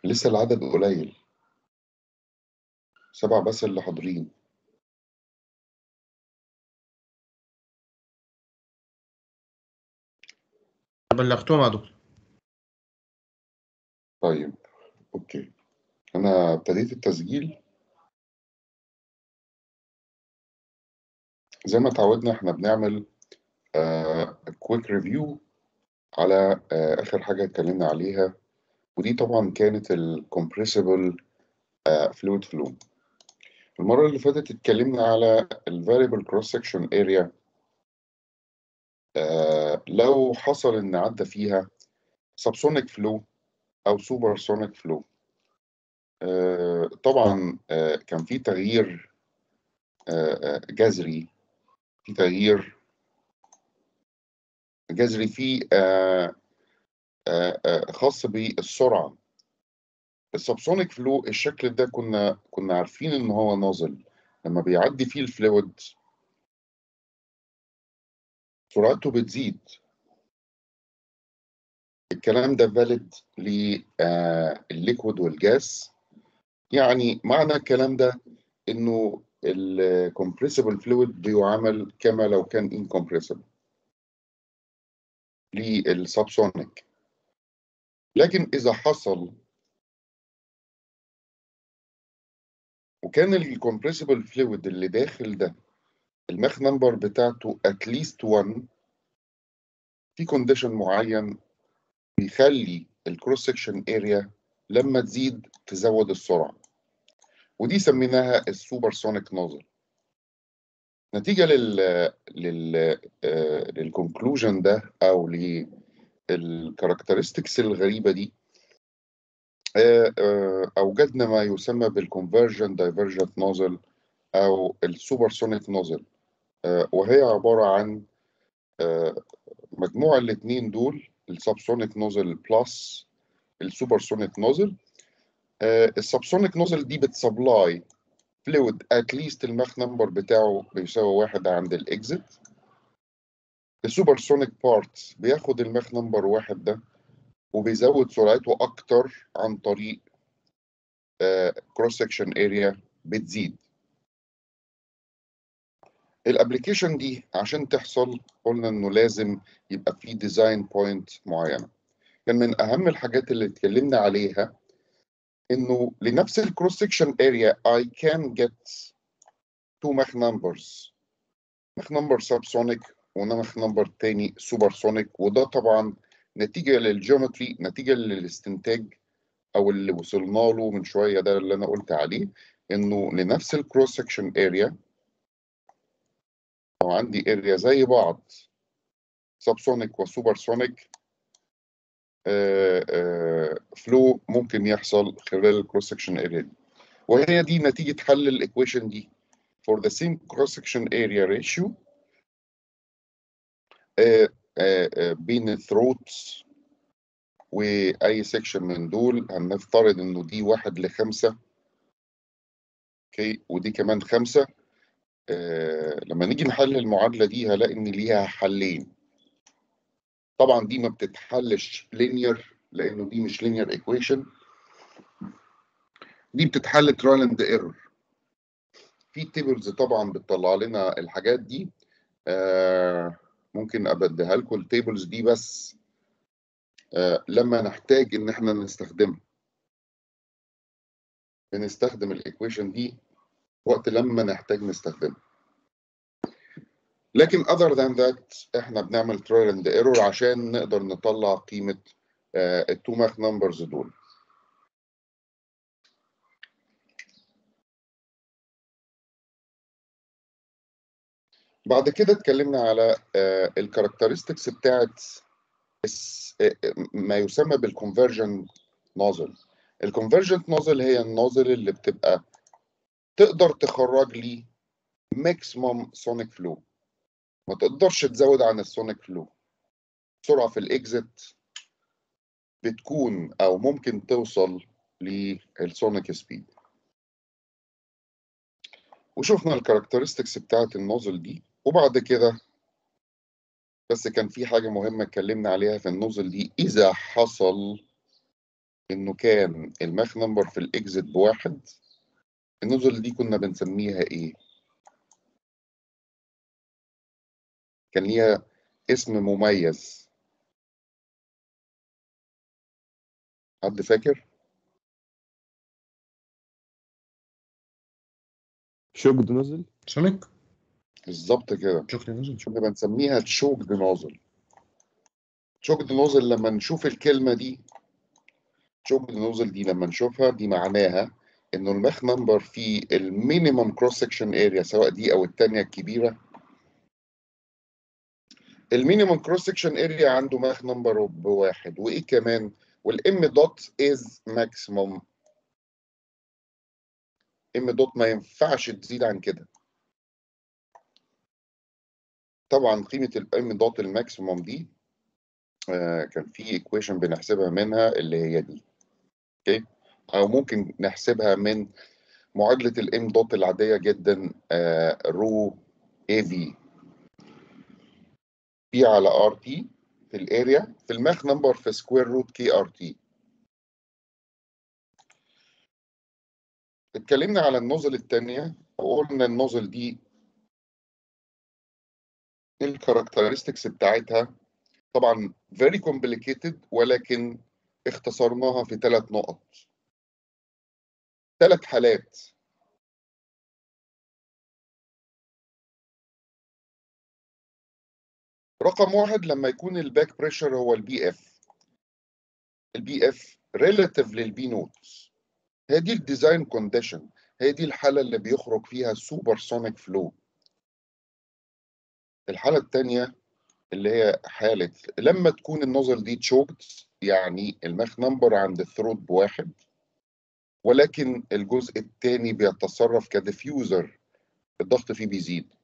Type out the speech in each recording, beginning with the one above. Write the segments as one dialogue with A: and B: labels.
A: لسه العدد قليل سبع بس اللي حاضرين
B: بلغتهم يا دكتور
A: طيب اوكي انا ابتديت التسجيل زي ما اتعودنا احنا بنعمل كويك ريفيو على آه، اخر حاجه اتكلمنا عليها ودي طبعا كانت الكompressible فلويد فلو المره اللي فاتت اتكلمنا على الفاريبل كروس سكشن اريا لو حصل ان عدى فيها سبسونيك فلو او سوبر سونيك فلو طبعا آه، كان في تغيير آه، آه، جذري في تغيير جذري في آه، آه، آه، خاص بالسرعه السبسونيك فلو الشكل ده كنا كنا عارفين ان هو نازل لما بيعدي فيه الفلويد سرعته بتزيد الكلام ده فاليد للليكويد والجاس يعني معنى الكلام ده انه الكompressible فلويد بيعامل كما لو كان incompressible للسبسونيك لكن اذا حصل وكان الكompressible فلويد اللي داخل ده الماخ نمبر بتاعته اتليست 1 في كونديشن معين بيخلي الكروس سكشن اريا لما تزيد تزود السرعه ودي سميناها السوبر سونيك نوزل نتيجه لل لل آه، للكونكلوجن ده او للكاركترستكس الغريبه دي آه، آه، اوجدنا ما يسمى بالكونفرجن دايفرجنت نوزل او السوبر سونيك نوزل وهي عباره عن آه، مجموع الاثنين دول السبسونيك نوزل بلس السوبر سونيك نوزل السبسونيك نوزل دي بتسبلاي فلويد اتليست الماخ نمبر بتاعه بيساوي واحد عند الاكزit السوبر سونيك بارت بياخد الماخ نمبر واحد ده وبيزود سرعته اكتر عن طريق كروس سكشن اريا بتزيد الابلكيشن دي عشان تحصل قلنا انه لازم يبقى في ديزاين بوينت معينه كان من اهم الحاجات اللي اتكلمنا عليها انه لنفس الكروس سكشن اريا I can get two Mach numbers Mach number subsonic ومخ نمبر تاني سوبر سونيك وده طبعا نتيجه للجيومتري نتيجه للاستنتاج او اللي وصلنا له من شويه ده اللي انا قلت عليه انه لنفس الكروس سكشن اريا لو عندي اريا زي بعض سبسونيك وسوبر سونيك فلو ممكن يحصل خلال الكروس سكشن اريا دي وهي دي نتيجه حل الايكويشن دي for the same cross section area ratio آه، آه، آه، بين الثروتس واي سكشن من دول هنفترض انه دي واحد لخمسة اوكي ودي كمان خمسة آه لما نيجي نحل المعادلة دي هلاقي ان ليها حلين طبعا دي ما بتتحلش لينير لانه دي مش لينير ايكويشن دي بتتحل ترايل اند ايرور في تيبلز طبعا بتطلع لنا الحاجات دي آه ممكن ابديها لكم التيبلز دي بس آه لما نحتاج ان احنا نستخدمها بنستخدم الايكويشن دي وقت لما نحتاج نستخدمها لكن other than that احنا بنعمل trial and error عشان نقدر نطلع قيمة آه التو ماخ نمبرز دول بعد كده اتكلمنا على الكاركترستكس بتاعت الس- آه، ما يسمى بالكونفرجن نوزل الكونفرجنت نوزل هي النوزل اللي بتبقى تقدر تخرج لي ماكسيموم سونيك فلو ما تقدرش تزود عن السونيك فلو سرعة في الاكزit بتكون او ممكن توصل للسونيك سبيد وشفنا الكاركترستكس بتاعت النوزل دي وبعد كده بس كان في حاجة مهمة اتكلمنا عليها في النوزل دي إذا حصل انه كان الماخ نمبر في الاكزit بواحد النزل دي كنا بنسميها ايه كان ليها اسم مميز حد فاكر
C: شوكد نزل
B: سونيك
A: بالظبط كده
B: شكرا نزل
A: كنا بنسميها تشوكد نوزل تشوكد نوزل لما نشوف الكلمة دي تشوكد نوزل دي لما نشوفها دي معناها انه الماخ نمبر في المينيمم كروس سكشن اريا سواء دي او الثانيه الكبيره المينيمم كروس سكشن اريا عنده ماخ نمبر بواحد وايه كمان والام دوت از ماكسيموم ام دوت ما ينفعش تزيد عن كده طبعا قيمه الام دوت الماكسيموم دي آه كان في ايكويشن بنحسبها منها اللي هي دي اوكي او ممكن نحسبها من معادله الام دوت العاديه جدا آه رو اي في بي على ار تي في الاريا في الماخ نمبر في سكوير روت كي ار تي اتكلمنا على النوزل الثانيه وقلنا النوزل دي الكاركترستكس بتاعتها طبعا very complicated ولكن اختصرناها في ثلاث نقط ثلاث حالات رقم واحد لما يكون الباك بريشر هو البي اف البي اف ريلاتيف للبي نوتس هي دي الديزاين كونديشن هي دي الحاله اللي بيخرج فيها سوبر سونيك فلو الحاله الثانيه اللي هي حاله لما تكون النوزل دي تشوكد يعني الماخ نمبر عند الثروت بواحد ولكن الجزء الثاني بيتصرف كديفيوزر الضغط فيه بيزيد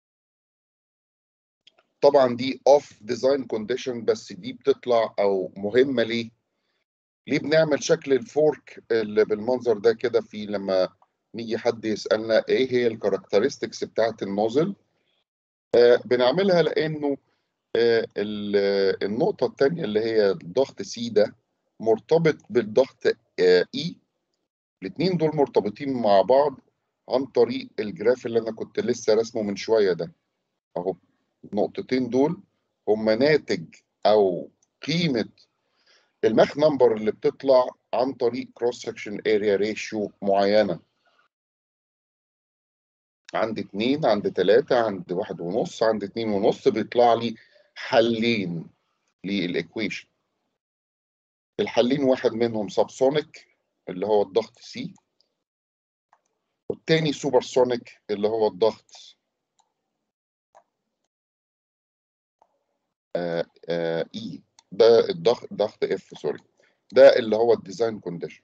A: طبعا دي اوف ديزاين كونديشن بس دي بتطلع او مهمه ليه؟ ليه بنعمل شكل الفورك اللي بالمنظر ده كده في لما نيجي حد يسالنا ايه هي الكاركترستكس بتاعت النوزل آه بنعملها لانه آه النقطه الثانيه اللي هي الضغط سي ده مرتبط بالضغط آه اي الاثنين دول مرتبطين مع بعض عن طريق الجراف اللي انا كنت لسه رسمه من شويه ده اهو النقطتين دول هم ناتج او قيمه الماخ نمبر اللي بتطلع عن طريق كروس سكشن اريا ريشيو معينه عند اتنين عند تلاتة عند واحد ونص عند اتنين ونص بيطلع لي حلين للايكويشن الحلين واحد منهم سابسونيك اللي هو الضغط سي والتاني سوبر سونيك اللي هو الضغط آه آه اي ده الضغط ضغط اف سوري ده اللي هو الديزاين كونديشن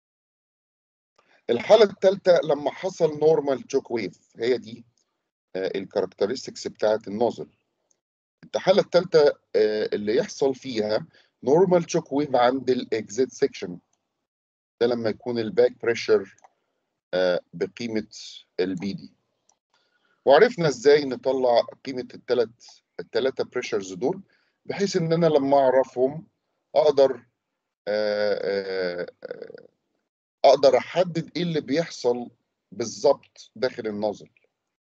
A: الحاله الثالثه لما حصل نورمال تشوك ويف هي دي آه الكاركترستكس بتاعه النوزل الحاله الثالثه اللي يحصل فيها نورمال تشوك ويف عند الاكزيت سيكشن ده لما يكون الباك بريشر بقيمه البي دي وعرفنا ازاي نطلع قيمه الثلاث الثلاثه بريشرز دول بحيث ان انا لما اعرفهم اقدر اقدر احدد ايه اللي بيحصل بالظبط داخل النظل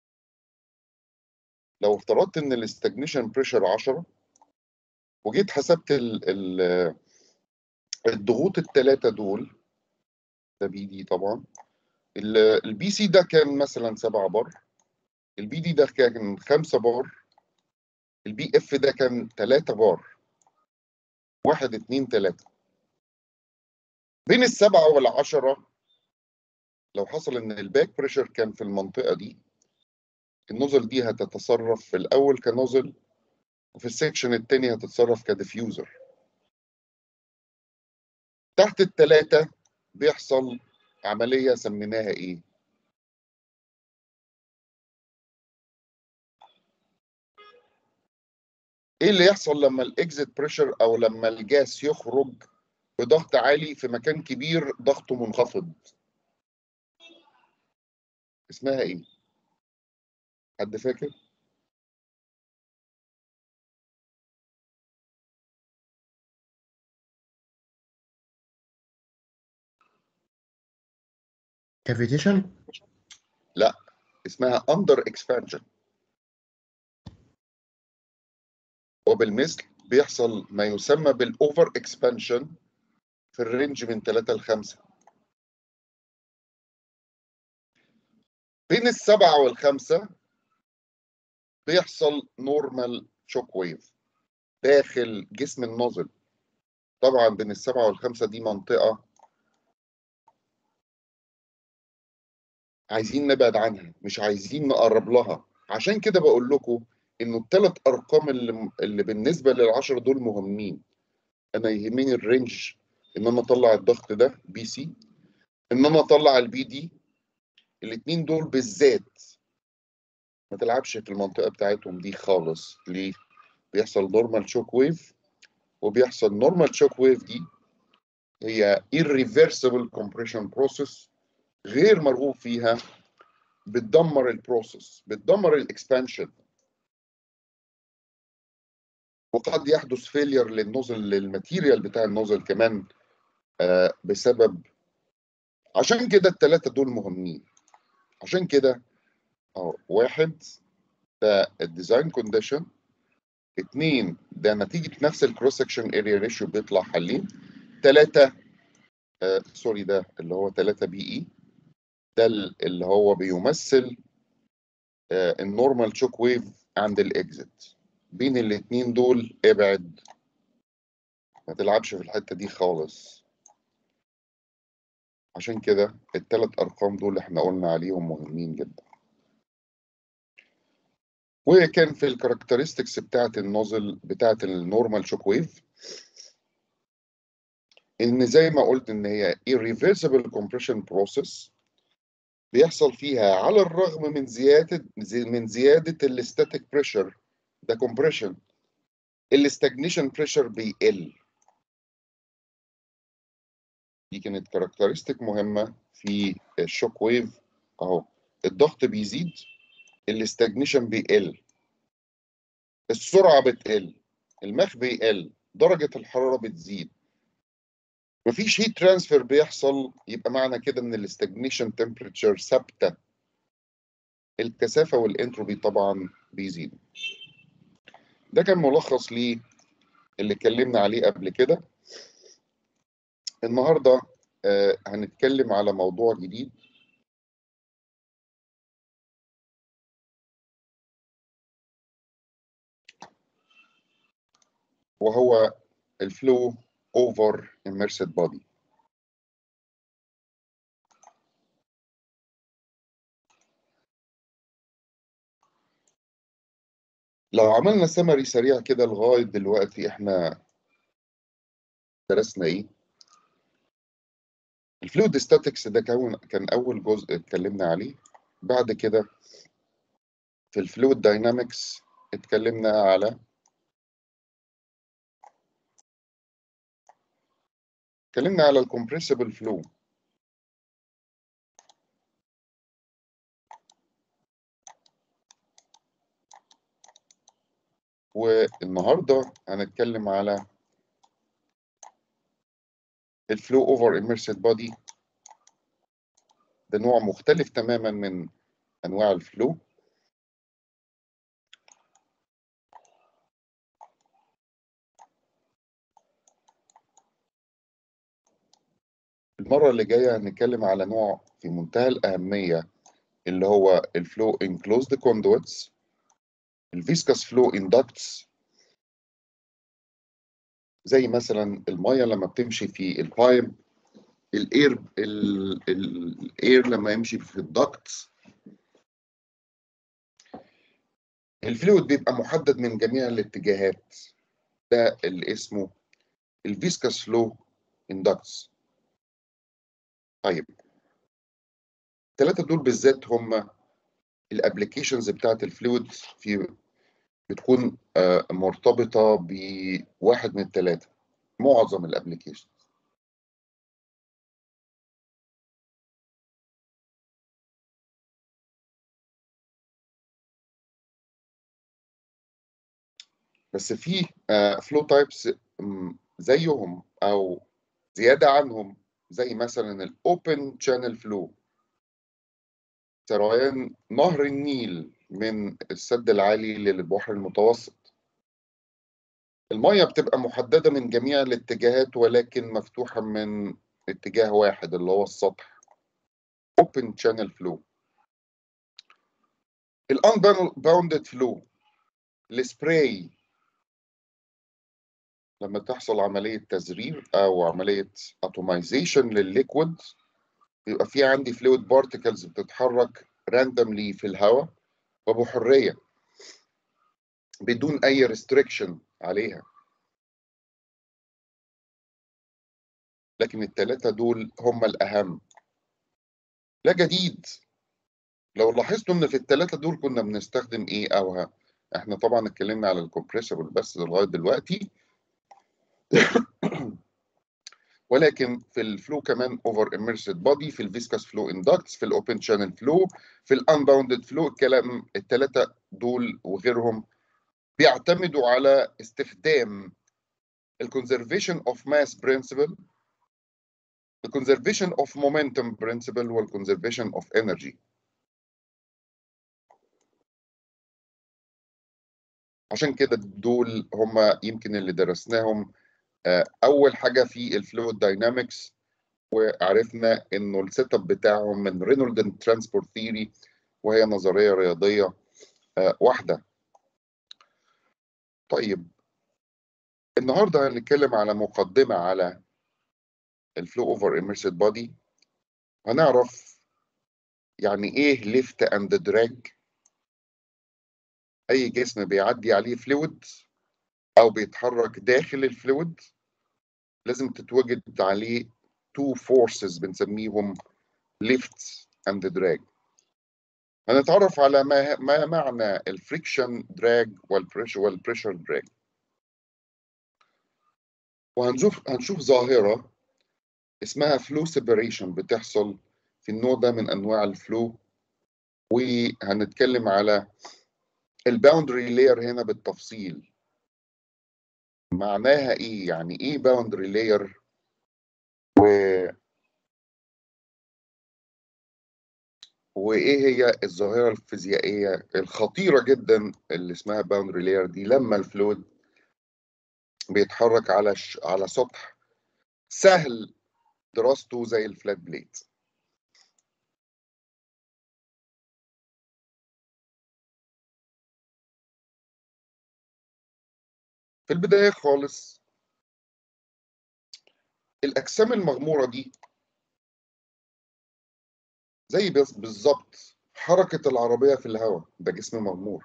A: لو افترضت ان الاستجنيشن بريشر 10 وجيت حسبت ال ال الضغوط الثلاثه دول ده بي دي طبعا البي سي ده كان مثلا 7 بار البي دي ده كان 5 بار البي اف ده كان 3 بار 1 2 3 بين السبعة والعشرة لو حصل ان الباك بريشر كان في المنطقة دي النوزل دي هتتصرف في الاول كنوزل وفي السكشن التاني هتتصرف كديفيوزر تحت التلاتة بيحصل عملية سميناها ايه ايه اللي يحصل لما الاكزيت بريشر او لما الجاس يخرج بضغط عالي في مكان كبير ضغطه منخفض اسمها ايه حد فاكر
B: كافيتيشن
A: اسمها اندر اكسبانشن وبالمثل بيحصل ما يسمى بالاوفر اكسبانشن في الرينج من 3 ل 5 بين السبعة والخمسة بيحصل نورمال شوك ويف داخل جسم النازل طبعا بين السبعة والخمسة دي منطقة عايزين نبعد عنها مش عايزين نقرب لها عشان كده بقول لكم انه الثلاث ارقام اللي, اللي بالنسبه للعشرة دول مهمين انا يهمني الرينج ان انا اطلع الضغط ده بي سي ان انا اطلع البي دي الاثنين دول بالذات ما تلعبش في المنطقه بتاعتهم دي خالص ليه بيحصل نورمال شوك ويف وبيحصل نورمال شوك ويف دي هي irreversible compression process غير مرغوب فيها بتدمر البروسيس بتدمر الاكسبانشن وقد يحدث فيلير للنوزل للماتيريال بتاع النوزل كمان آه بسبب عشان كده الثلاثه دول مهمين عشان كده أهو واحد ده الديزاين كونديشن اثنين ده نتيجه نفس الكروس سكشن اريا ريشيو بيطلع حلين ثلاثه آه سوري ده اللي هو 3 بي اي ده اللي هو بيمثل آه النورمال شوك ويف عند الاكزit بين الاتنين دول ابعد ما تلعبش في الحتة دي خالص عشان كده التلات أرقام دول احنا قلنا عليهم مهمين جدا وكان في الكاركترستكس بتاعت النوزل بتاعت النورمال شوك ويف ان زي ما قلت ان هي irreversible compression process بيحصل فيها على الرغم من زيادة من زيادة الستاتيك بريشر ده compression الاستجنيشن بريشر بيقل دي كانت كاركترستيك مهمة في الشوك ويف اهو الضغط بيزيد الاستجنيشن بيقل السرعة بتقل المخ بيقل درجة الحرارة بتزيد مفيش هيت ترانسفير بيحصل يبقى معنى كده ان الاستجنيشن تمبريتشر ثابتة الكثافة والانتروبي طبعا بيزيدوا ده كان ملخص ليه اللي اتكلمنا عليه قبل كده النهارده آه هنتكلم على موضوع جديد وهو الفلو اوفر immersed body لو عملنا سمري سريع كده لغاية دلوقتي احنا درسنا ايه الفلويد ستاتكس ده كان كان اول جزء اتكلمنا عليه بعد كده في الفلويد داينامكس اتكلمنا على اتكلمنا على الكومبريسبل فلو والنهارده هنتكلم على الفلو اوفر اميرسد بودي ده نوع مختلف تماما من انواع الفلو المرة اللي جاية هنتكلم على نوع في منتهى الأهمية اللي هو الفلو enclosed conduits الفيسكس فلو inducts زي مثلا المية لما بتمشي في البايب الاير الاير لما يمشي في الدكتس الفلويد بيبقى محدد من جميع الاتجاهات ده اللي اسمه الفيسكس فلو اندكتس طيب الثلاثه دول بالذات هم الابلكيشنز بتاعت الفلويد في بتكون آه مرتبطه بواحد من الثلاثه معظم الابلكيشنز بس في فلو تايبس زيهم او زياده عنهم زي مثلا الاوبن شانل فلو سريان نهر النيل من السد العالي للبحر المتوسط المية بتبقى محددة من جميع الاتجاهات ولكن مفتوحة من اتجاه واحد اللي هو السطح open channel flow ال unbounded flow السبراي لما تحصل عملية تزرير أو عملية اتوميزيشن للليكويد بيبقى في عندي فلويد بارتكلز بتتحرك راندملي في الهواء وبحرية بدون أي ريستريكشن عليها لكن الثلاثة دول هم الأهم لا جديد لو لاحظتوا ان في الثلاثة دول كنا بنستخدم ايه او ها. احنا طبعا اتكلمنا على الكومبريسبل بس لغاية دلوقتي ولكن في الفلو كمان اوفر اميرسد بودي في الفيسكاس فلو اندكتس في الاوبن شانل فلو في الانباوندد فلو الكلام الثلاثه دول وغيرهم بيعتمدوا على استخدام الكونزرفيشن اوف ماس برنسبل الكونزرفيشن اوف مومنتم برنسبل والكونزرفيشن اوف انرجي عشان كده دول هم يمكن اللي درسناهم اول حاجه في الفلويد داينامكس وعرفنا انه السيت اب بتاعهم من رينولد ترانسبورت ثيوري وهي نظريه رياضيه واحده طيب النهارده هنتكلم على مقدمه على الفلو اوفر اميرسد بودي هنعرف يعني ايه ليفت اند دراج اي جسم بيعدي عليه فلويد او بيتحرك داخل الفلويد لازم تتوجد عليه تو فورسز بنسميهم ليفت اند دراج هنتعرف على ما, ما معنى الفريكشن دراج والبريشر والبريشر دراج وهنشوف هنشوف ظاهره اسمها فلو سيبريشن بتحصل في النوع ده من انواع الفلو وهنتكلم على الباوندري لاير هنا بالتفصيل معناها ايه يعني ايه باوندري لاير و وايه هي الظاهره الفيزيائيه الخطيره جدا اللي اسمها باوندري لاير دي لما الفلويد بيتحرك على ش... على سطح سهل دراسته زي الفلات بليت في البداية خالص الأجسام المغمورة دي زي بالظبط حركة العربية في الهواء ده جسم مغمور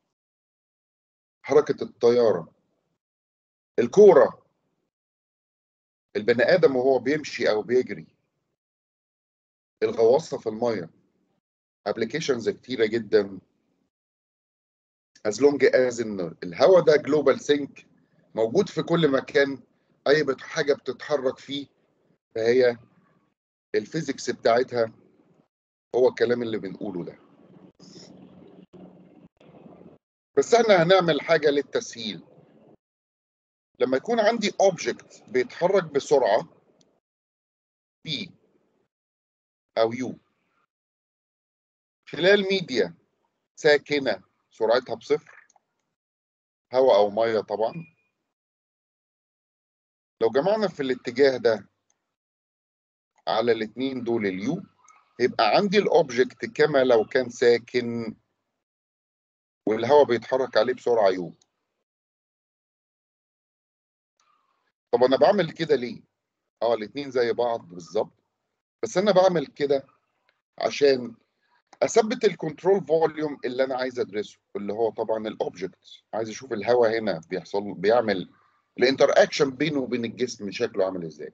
A: حركة الطيارة الكورة البني آدم وهو بيمشي أو بيجري الغواصة في المية ابلكيشنز كتيرة جدا as long as ان الهواء ده جلوبال سينك موجود في كل مكان اي حاجه بتتحرك فيه فهي الفيزيكس بتاعتها هو الكلام اللي بنقوله ده بس احنا هنعمل حاجه للتسهيل لما يكون عندي اوبجكت بيتحرك بسرعه بي او يو خلال ميديا ساكنه سرعتها بصفر هواء او ميه طبعا لو جمعنا في الاتجاه ده على الاثنين دول اليو يبقى عندي الاوبجكت كما لو كان ساكن والهواء بيتحرك عليه بسرعه يو طب انا بعمل كده ليه اه الاثنين زي بعض بالظبط بس انا بعمل كده عشان اثبت الكنترول فوليوم اللي انا عايز ادرسه اللي هو طبعا الاوبجكت عايز اشوف الهواء هنا بيحصل بيعمل الانتر اكشن بينه وبين الجسم شكله عامل ازاي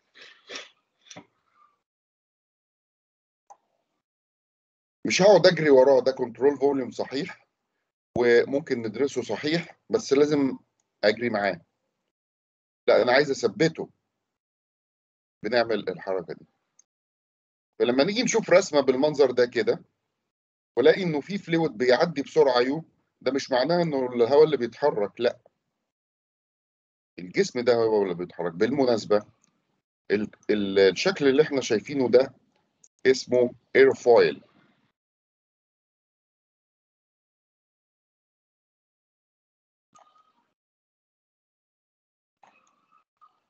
A: مش هقعد اجري وراه ده كنترول فوليوم صحيح وممكن ندرسه صحيح بس لازم اجري معاه لا انا عايز اثبته بنعمل الحركه دي فلما نيجي نشوف رسمه بالمنظر ده كده ولاقي انه في فلويد بيعدي بسرعه يو ده مش معناه انه الهواء اللي بيتحرك لا الجسم ده هو اللي بيتحرك بالمناسبه ال ال الشكل اللي احنا شايفينه ده اسمه ايرفويل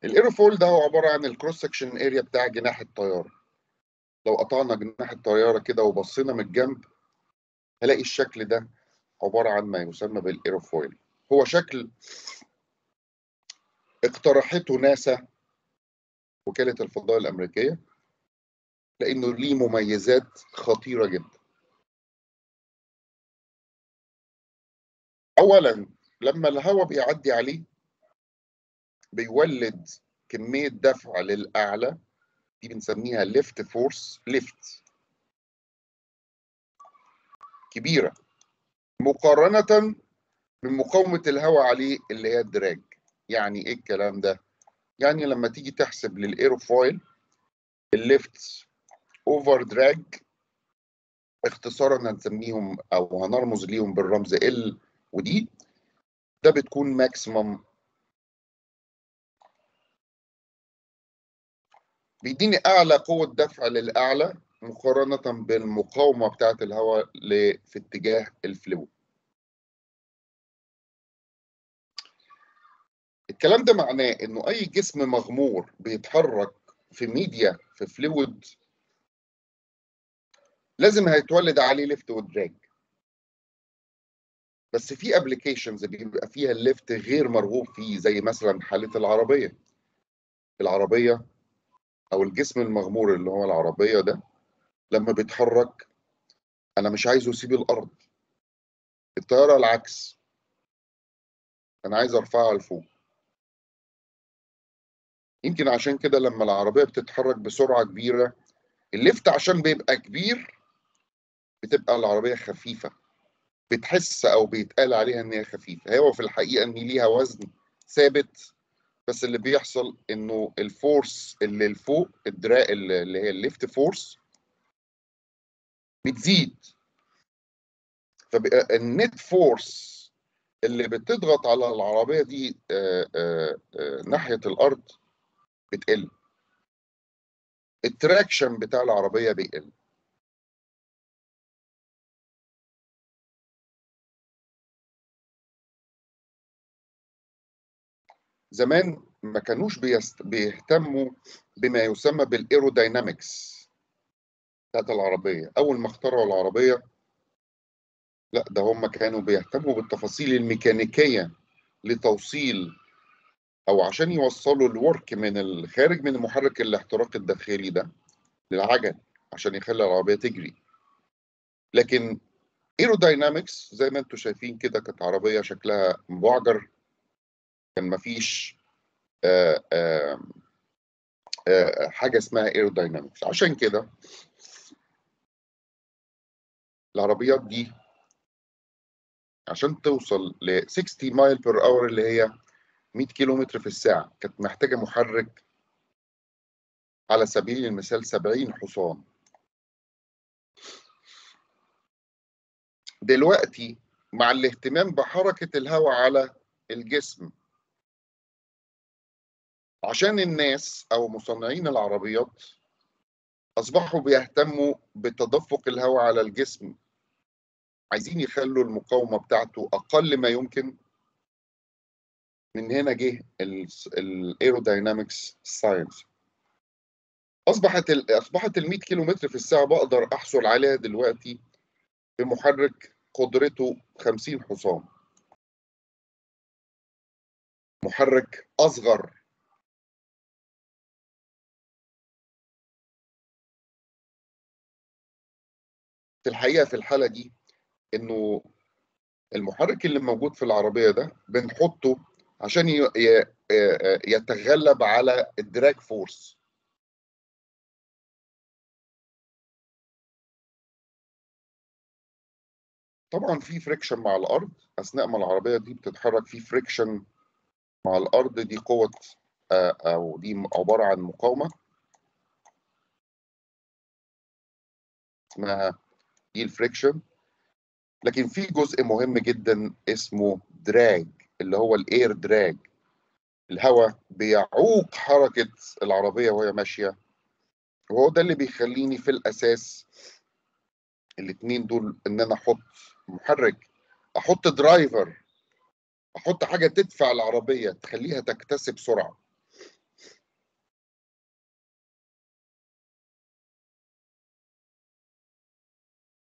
A: الايروفول ده هو عباره عن الكروس سكشن اريا بتاع جناح الطياره لو قطعنا جناح الطياره كده وبصينا من الجنب هلاقي الشكل ده عباره عن ما يسمى بالايروفويل هو شكل اقترحته ناسا وكاله الفضاء الامريكيه لانه ليه مميزات خطيره جدا اولا لما الهواء بيعدي عليه بيولد كميه دفع للاعلى دي بنسميها ليفت فورس ليفت كبيره مقارنه بمقاومه الهواء عليه اللي هي الدراج يعني ايه الكلام ده يعني لما تيجي تحسب للايروفويل الليفت اوفر دراج اختصارا هنسميهم او هنرمز ليهم بالرمز ال ودي ده بتكون ماكسيمم بيديني اعلى قوه دفع للاعلى مقارنه بالمقاومه بتاعه الهواء في اتجاه الفلو الكلام ده معناه انه اي جسم مغمور بيتحرك في ميديا في فلويد لازم هيتولد عليه ليفت ودراج بس في ابلكيشنز بيبقى فيها الليفت غير مرغوب فيه زي مثلا حاله العربيه العربيه او الجسم المغمور اللي هو العربيه ده لما بيتحرك انا مش عايزه يسيب الارض الطياره العكس انا عايز ارفعها لفوق يمكن عشان كده لما العربيه بتتحرك بسرعه كبيره الليفت عشان بيبقى كبير بتبقى العربيه خفيفه بتحس او بيتقال عليها ان هي خفيفه هو في الحقيقه ان ليها وزن ثابت بس اللي بيحصل انه الفورس اللي لفوق الدراع اللي هي الليفت فورس بتزيد فبقى النت فورس اللي بتضغط على العربيه دي آآ آآ ناحيه الارض بتقل التراكشن بتاع العربيه بيقل زمان ما كانوش بيست... بيهتموا بما يسمى بالايروداينامكس بتاعت العربيه اول ما اخترعوا العربيه لا ده هم كانوا بيهتموا بالتفاصيل الميكانيكيه لتوصيل او عشان يوصلوا الورك من الخارج من محرك الاحتراق الداخلي ده للعجل عشان يخلي العربيه تجري لكن ايروداينامكس زي ما انتم شايفين كده كانت عربيه شكلها مبعجر كان مفيش آآ آآ آآ حاجه اسمها ايروداينامكس عشان كده العربيات دي عشان توصل ل 60 مايل بير اور اللي هي 100 كيلو متر في الساعه كانت محتاجه محرك على سبيل المثال 70 حصان دلوقتي مع الاهتمام بحركه الهواء على الجسم عشان الناس او مصنعين العربيات اصبحوا بيهتموا بتدفق الهواء على الجسم عايزين يخلوا المقاومه بتاعته اقل ما يمكن من هنا جه الايروداينامكس ساينس اصبحت ال اصبحت ال 100 كيلو متر في الساعه بقدر احصل عليها دلوقتي بمحرك قدرته 50 حصان محرك اصغر في الحقيقه في الحاله دي انه المحرك اللي موجود في العربيه ده بنحطه عشان يتغلب على الدراج فورس طبعا في فريكشن مع الارض اثناء ما العربيه دي بتتحرك في فريكشن مع الارض دي قوه او دي عباره عن مقاومه اسمها دي الفريكشن لكن في جزء مهم جدا اسمه دراج اللي هو الاير دراج الهواء بيعوق حركة العربية وهي ماشية وهو ده اللي بيخليني في الأساس الاتنين دول إن أنا أحط محرك أحط درايفر أحط حاجة تدفع العربية تخليها تكتسب سرعة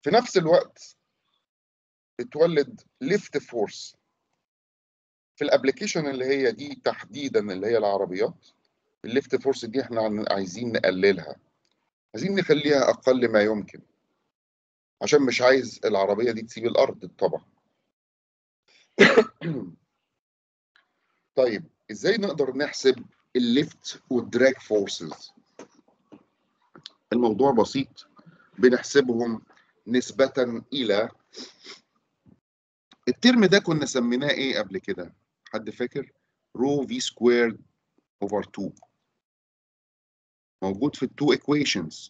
A: في نفس الوقت بتولد ليفت فورس في الابلكيشن اللي هي دي تحديدا اللي هي العربيات الليفت فورس دي احنا عايزين نقللها عايزين نخليها اقل ما يمكن عشان مش عايز العربيه دي تسيب الارض طبعا طيب ازاي نقدر نحسب الليفت والدراج فورسز الموضوع بسيط بنحسبهم نسبة إلى الترم ده كنا سميناه إيه قبل كده؟ حد فاكر؟ رو في سكوير اوفر 2 موجود في التو equations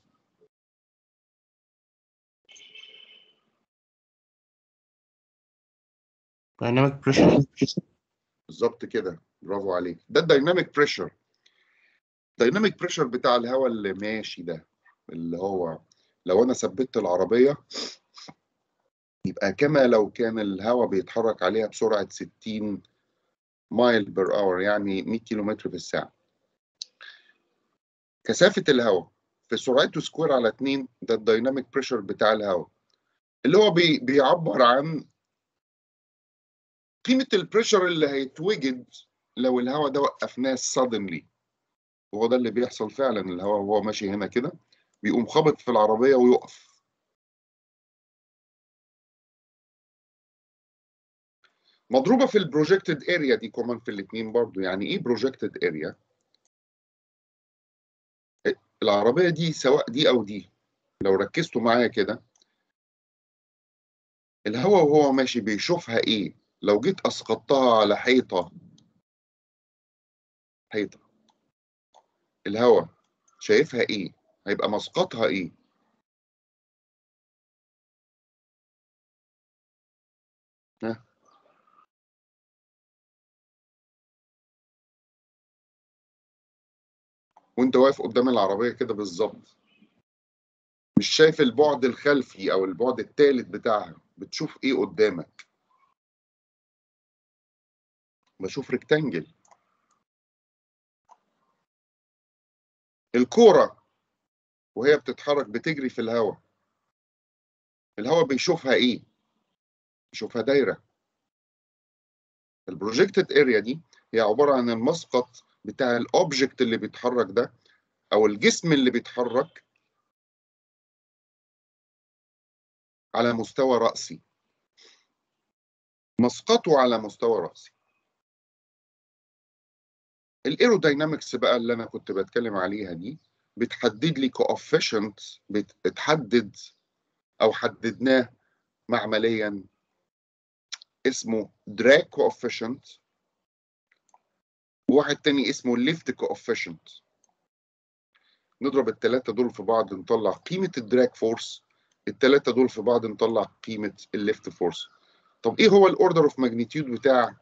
B: dynamic pressure
A: بالظبط كده برافو عليك ده الدايناميك بريشر الدايناميك بريشر بتاع الهواء اللي ماشي ده اللي هو لو انا ثبت العربيه يبقى كما لو كان الهواء بيتحرك عليها بسرعه 60 مايل بير اور يعني 100 كيلومتر في الساعه كثافه الهواء في سرعته سكوير على 2 ده الدايناميك بريشر بتاع الهواء اللي هو بي بيعبر عن قيمه البريشر اللي هيتوجد لو الهواء ده وقفناه suddenly وهو ده اللي بيحصل فعلا الهواء وهو ماشي هنا كده بيقوم خابط في العربيه ويقف مضروبه في البروجكتد اريا دي كمان في الاثنين برضو يعني ايه بروجكتد اريا العربيه دي سواء دي او دي لو ركزتوا معايا كده الهواء وهو ماشي بيشوفها ايه لو جيت اسقطتها على حيطه حيطه الهواء شايفها ايه هيبقى مسقطها ايه ها وانت واقف قدام العربيه كده بالظبط مش شايف البعد الخلفي او البعد الثالث بتاعها بتشوف ايه قدامك بشوف ريكتانجل الكوره وهي بتتحرك بتجري في الهواء الهواء بيشوفها ايه بيشوفها دايره البروجكتد اريا دي هي عباره عن المسقط بتاع الاوبجكت اللي بيتحرك ده او الجسم اللي بيتحرك على مستوى رأسي مسقطه على مستوى رأسي الايروداينامكس بقى اللي انا كنت بتكلم عليها دي بتحدد لي كوفيشنت بتحدد او حددناه معمليا اسمه دراج كوفيشنت وواحد تاني اسمه ليفت كوفيشنت نضرب الثلاثه دول في بعض نطلع قيمه الدراج فورس الثلاثه دول في بعض نطلع قيمه الليفت فورس طب ايه هو الاوردر اوف ماجنتيود بتاع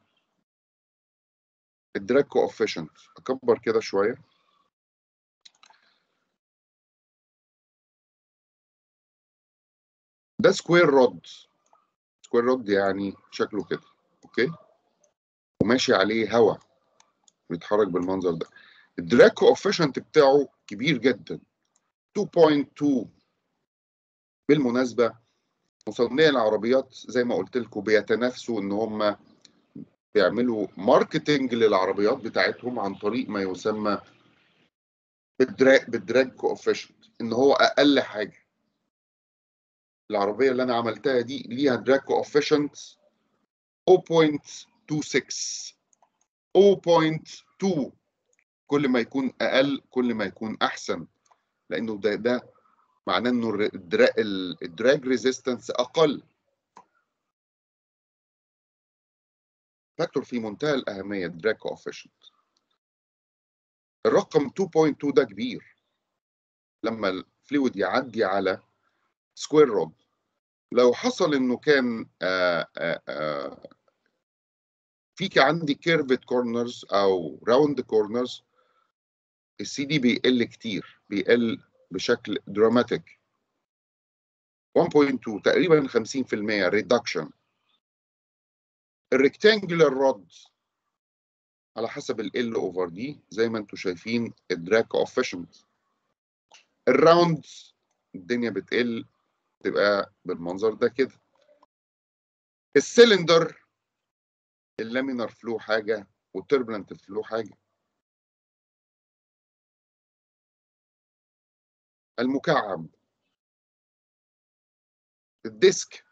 A: الدراج كوفيشنت اكبر كده شويه ده سكوير رود سكوير رود يعني شكله كده اوكي وماشي عليه هواء بيتحرك بالمنظر ده الدراج كوفيشنت بتاعه كبير جدا 2.2 بالمناسبه مصنعي العربيات زي ما قلت لكم بيتنافسوا ان هم بيعملوا ماركتنج للعربيات بتاعتهم عن طريق ما يسمى بالدراج بالدراج كوفيشنت ان هو اقل حاجه العربيه اللي انا عملتها دي ليها دراج كوفيشنت 0.26 0.2 كل ما يكون اقل كل ما يكون احسن لانه ده ده معناه انه الدراج, الدراج ريزيستنس اقل فاكتور في منتهى الاهميه الدراج كوفيشنت الرقم 2.2 ده كبير لما الفلويد يعدي على سكوير رود لو حصل انه كان آآ آآ فيك عندي كيرفت كورنرز او راوند كورنرز السي دي بيقل كتير بيقل بشكل دراماتيك 1.2 تقريبا 50% ريدكشن الريكتانجلر رود على حسب ال L اوفر دي زي ما انتم شايفين الدراج كوفيشنت الراوند الدنيا بتقل تبقى بالمنظر ده كده السلندر اللامينر فلو حاجه والتربلنت فلو حاجه المكعب الديسك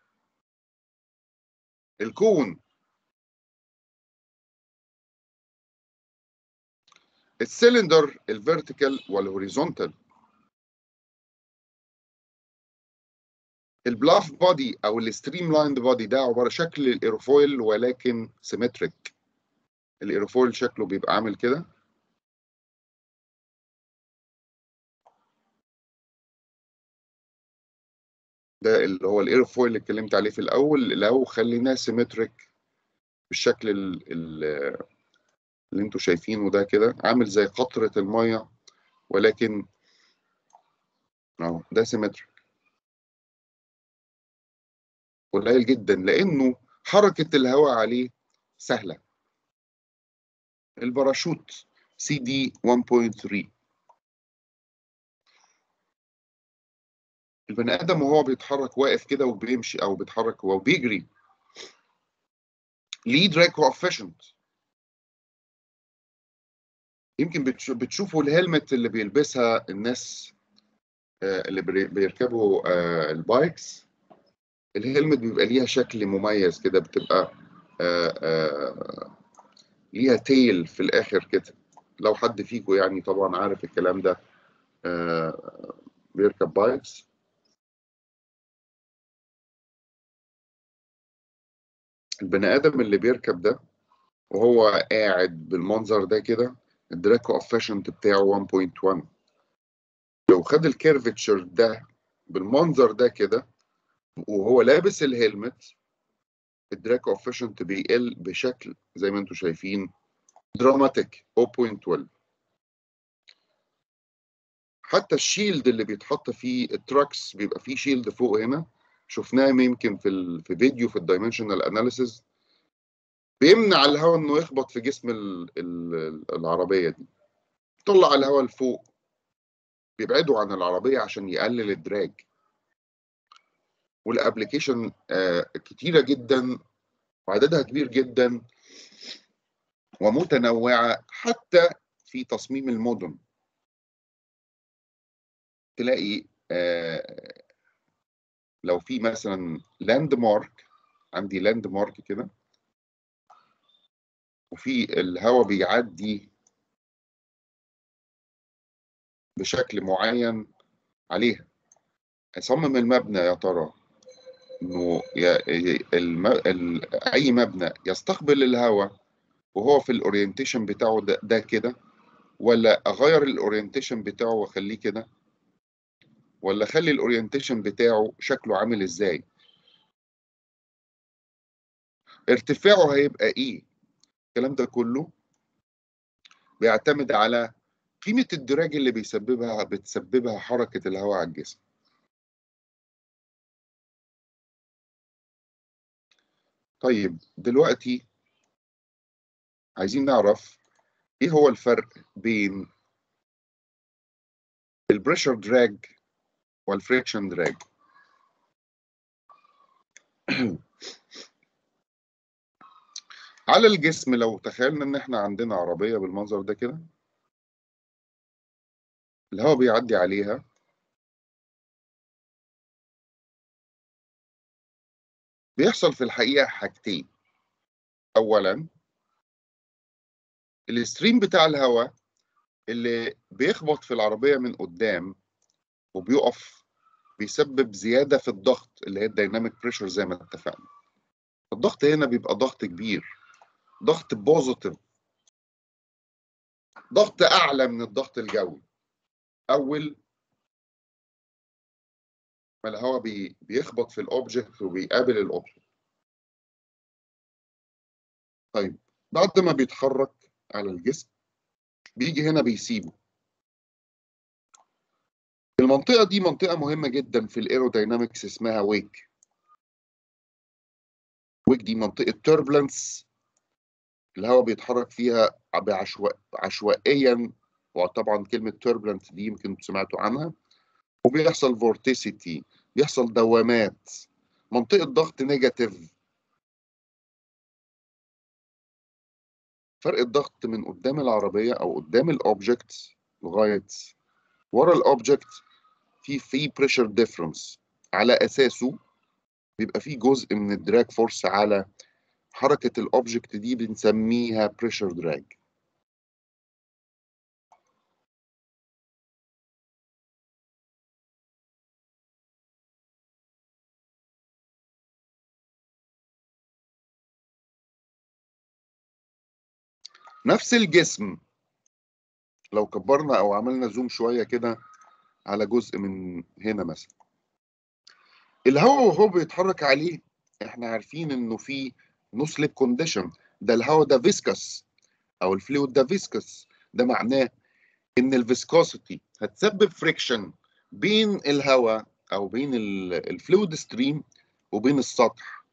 A: الكون السلندر الفيرتيكال والهوريزونتال البلاف بودي او الستريم لايند بودي ده عباره شكل الايروفويل ولكن سيمتريك الايروفويل شكله بيبقى عامل كده ده اللي هو الايروفويل اللي اتكلمت عليه في الاول لو خليناه سيمتريك بالشكل ال- ال- اللي انتوا شايفينه ده كده عامل زي قطرة المية ولكن اهو ده سيمتريك قليل جدا لانه حركة الهواء عليه سهلة الباراشوت سي دي 1.3 البني ادم وهو بيتحرك واقف كده وبيمشي او بيتحرك وهو بيجري ليه دراج كوفيشنت يمكن بتش- بتشوفوا الهلمت اللي بيلبسها الناس آه، اللي بي- بيركبوا آه، البايكس الهلمت بيبقى ليها شكل مميز كده بتبقى آه، آه، ليها تيل في الاخر كده لو حد فيكم يعني طبعا عارف الكلام ده آه، بيركب بايكس البني ادم اللي بيركب ده وهو قاعد بالمنظر ده كده الدراج كوفيشنت بتاعه 1.1 لو خد الكيرفتشر ده بالمنظر ده كده وهو لابس الهلمت الدراج كوفيشنت بيقل بشكل زي ما انتم شايفين دراماتيك 0.12 حتى الشيلد اللي بيتحط فيه التراكس بيبقى فيه شيلد فوق هنا شفناه يمكن في ال... في فيديو في الدايمنشنال اناليسيز بيمنع الهواء انه يخبط في جسم ال... ال... العربيه دي طلع الهواء لفوق بيبعدوا عن العربيه عشان يقلل الدراج والابلكيشن آه كتيره جدا وعددها كبير جدا ومتنوعه حتى في تصميم المدن تلاقي آه لو في مثلا لاند مارك عندي لاند مارك كده وفي الهواء بيعدي بشكل معين عليها اصمم المبنى يا ترى انه يا- ي- الم... ال... اي مبنى يستقبل الهواء وهو في الاورينتيشن بتاعه ده, ده كده ولا اغير الاورينتيشن بتاعه واخليه كده ولا اخلي الاورينتيشن بتاعه شكله عامل ازاي ارتفاعه هيبقى ايه الكلام ده كله بيعتمد على قيمة الدراج اللي بيسببها بتسببها حركة الهواء على الجسم طيب دلوقتي عايزين نعرف ايه هو الفرق بين البريشر دراج والفريكشن دراج على الجسم لو تخيلنا ان احنا عندنا عربية بالمنظر ده كده الهواء بيعدي عليها بيحصل في الحقيقة حاجتين اولا الستريم بتاع الهواء اللي بيخبط في العربية من قدام وبيقف بيسبب زيادة في الضغط اللي هي الديناميك بريشر زي ما اتفقنا الضغط هنا بيبقى ضغط كبير ضغط بوزيتيف ضغط اعلى من الضغط الجوي اول ما الهواء بي بيخبط في الاوبجكت وبيقابل الاوبجكت طيب بعد ما بيتحرك على الجسم بيجي هنا بيسيبه المنطقة دي منطقة مهمة جدا في الايروداينامكس اسمها ويك ويك دي منطقة توربلنس الهواء بيتحرك فيها بعشواء عشوائيا وطبعا كلمة توربلنت دي يمكن سمعتوا عنها وبيحصل فورتيسيتي بيحصل دوامات منطقة ضغط نيجاتيف فرق الضغط من قدام العربية أو قدام الأوبجكت لغاية ورا الأوبجكت في في بريشر ديفرنس على أساسه بيبقى في جزء من الدراج فورس على حركة الأوبجكت دي بنسميها بريشر دراج نفس الجسم لو كبرنا او عملنا زوم شويه كده على جزء من هنا مثلا الهواء وهو بيتحرك عليه احنا عارفين انه في نو سليب كونديشن ده الهواء ده فيسكس او الفلويد ده فيسكس ده معناه ان الفيسكوسيتي هتسبب فريكشن بين الهواء او بين الفلويد ستريم وبين السطح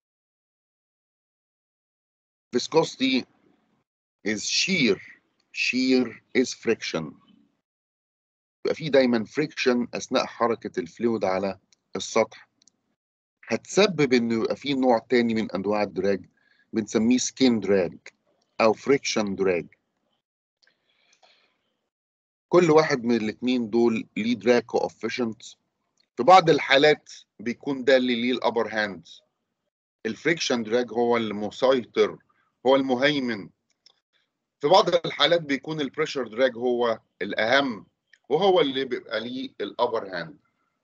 A: viscosity is shear shear is friction يبقى في دايما friction اثناء حركه الفلويد على السطح هتسبب انه يبقى في نوع تاني من انواع الدراج بنسميه سكين دراج او فريكشن دراج كل واحد من الاثنين دول ليه دراج كوفيشنت في بعض الحالات بيكون ده اللي ليه الابر هاند الفريكشن دراج هو المسيطر هو المهيمن في بعض الحالات بيكون البريشر دراج هو الاهم وهو اللي بيبقى ليه الابر هاند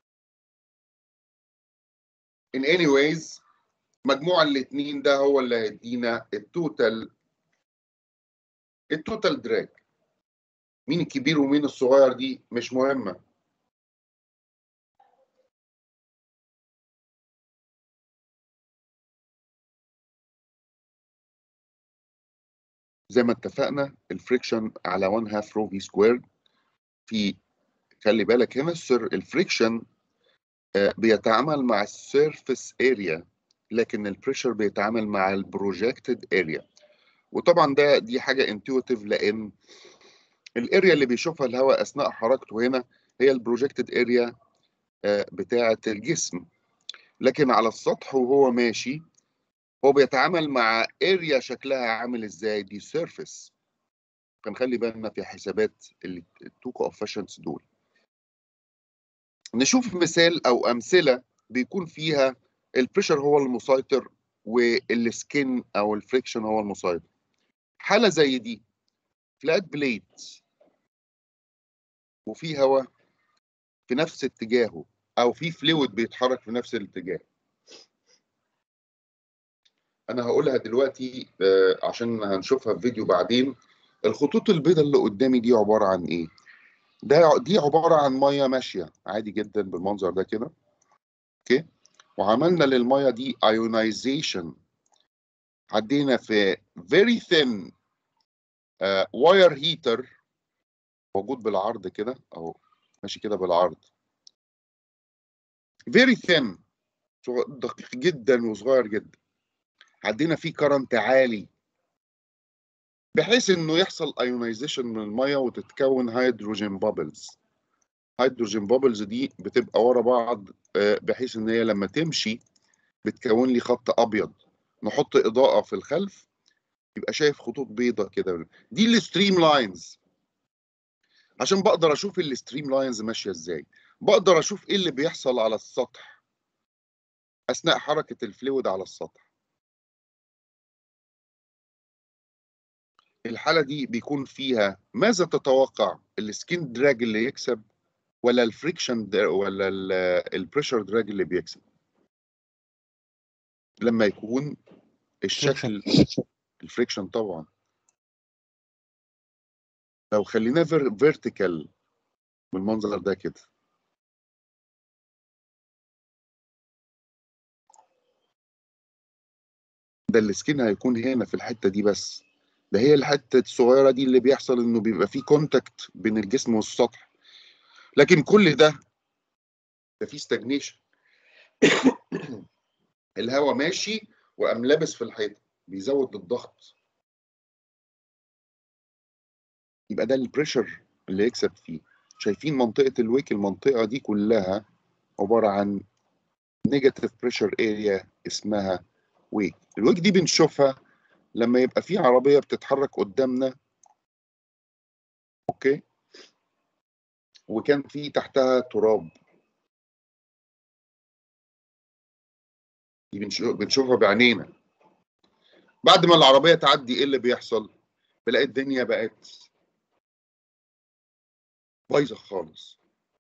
A: in any ways مجموع الاثنين ده هو اللي هيدينا التوتال التوتال دراج مين الكبير ومين الصغير دي مش مهمه زي ما اتفقنا الفريكشن على 1 هاف رو في سكوير في خلي بالك هنا السر الفريكشن بيتعامل مع السيرفيس اريا لكن البريشر بيتعامل مع البروجكتد اريا وطبعا ده دي حاجه انتويتيف لان الاريا اللي بيشوفها الهواء اثناء حركته هنا هي البروجكتد اريا بتاعه الجسم لكن على السطح وهو ماشي هو بيتعامل مع اريا شكلها عامل ازاي دي سيرفيس فنخلي بالنا في حسابات التو كوفيشنتس دول نشوف مثال او امثله بيكون فيها البريشر هو المسيطر والسكين او الفريكشن هو المسيطر حاله زي دي فلات بليت وفي هواء في نفس اتجاهه او في فلويد بيتحرك في نفس الاتجاه انا هقولها دلوقتي عشان هنشوفها في فيديو بعدين الخطوط البيضاء اللي قدامي دي عباره عن ايه ده دي عباره عن ميه ماشيه عادي جدا بالمنظر ده كده اوكي وعملنا للميه دي ايونايزيشن عدينا في very thin واير uh, هيتر موجود بالعرض كده او ماشي كده بالعرض very thin دقيق جدا وصغير جدا عدينا فيه كرنت عالي بحيث انه يحصل ايونايزيشن من الميه وتتكون هيدروجين بابلز هيدروجين بابلز دي بتبقى ورا بعض بحيث ان هي لما تمشي بتكون لي خط ابيض نحط اضاءه في الخلف يبقى شايف خطوط بيضة كده دي الستريم لاينز عشان بقدر اشوف الستريم لاينز ماشيه ازاي بقدر اشوف ايه اللي بيحصل على السطح اثناء حركه الفلويد على السطح الحالة دي بيكون فيها ماذا تتوقع السكين دراج اللي يكسب ولا الفريكشن ولا البريشر دراج اللي بيكسب لما يكون الشكل الفريكشن طبعا لو خليناه فيرتيكال بالمنظر ده كده ده السكين هيكون هنا في الحتة دي بس ده هي الحته الصغيره دي اللي بيحصل انه بيبقى فيه كونتاكت بين الجسم والسطح لكن كل ده ده فيه ستاجنيشن الهواء ماشي وقام لابس في الحيطه بيزود الضغط يبقى ده البريشر اللي يكسب فيه شايفين منطقه الويك المنطقه دي كلها عباره عن نيجاتيف بريشر اريا اسمها ويك الويك دي بنشوفها لما يبقى في عربيه بتتحرك قدامنا اوكي وكان في تحتها تراب دي بنشوف بنشوفها بعينينا بعد ما العربيه تعدي ايه اللي بيحصل بلاقي الدنيا بقت بايظه خالص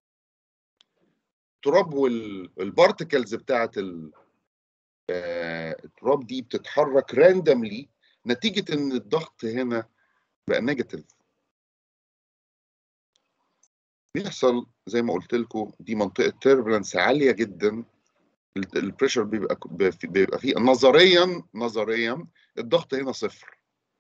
A: التراب والبارتكلز بتاعت ال- آه، التراب دي بتتحرك راندملي نتيجه ان الضغط هنا بقى نيجاتيف بيحصل زي ما قلت لكم دي منطقه تيربلنس عاليه جدا ال- البريشر بيبقى بيبقى فيه نظريا نظريا الضغط هنا صفر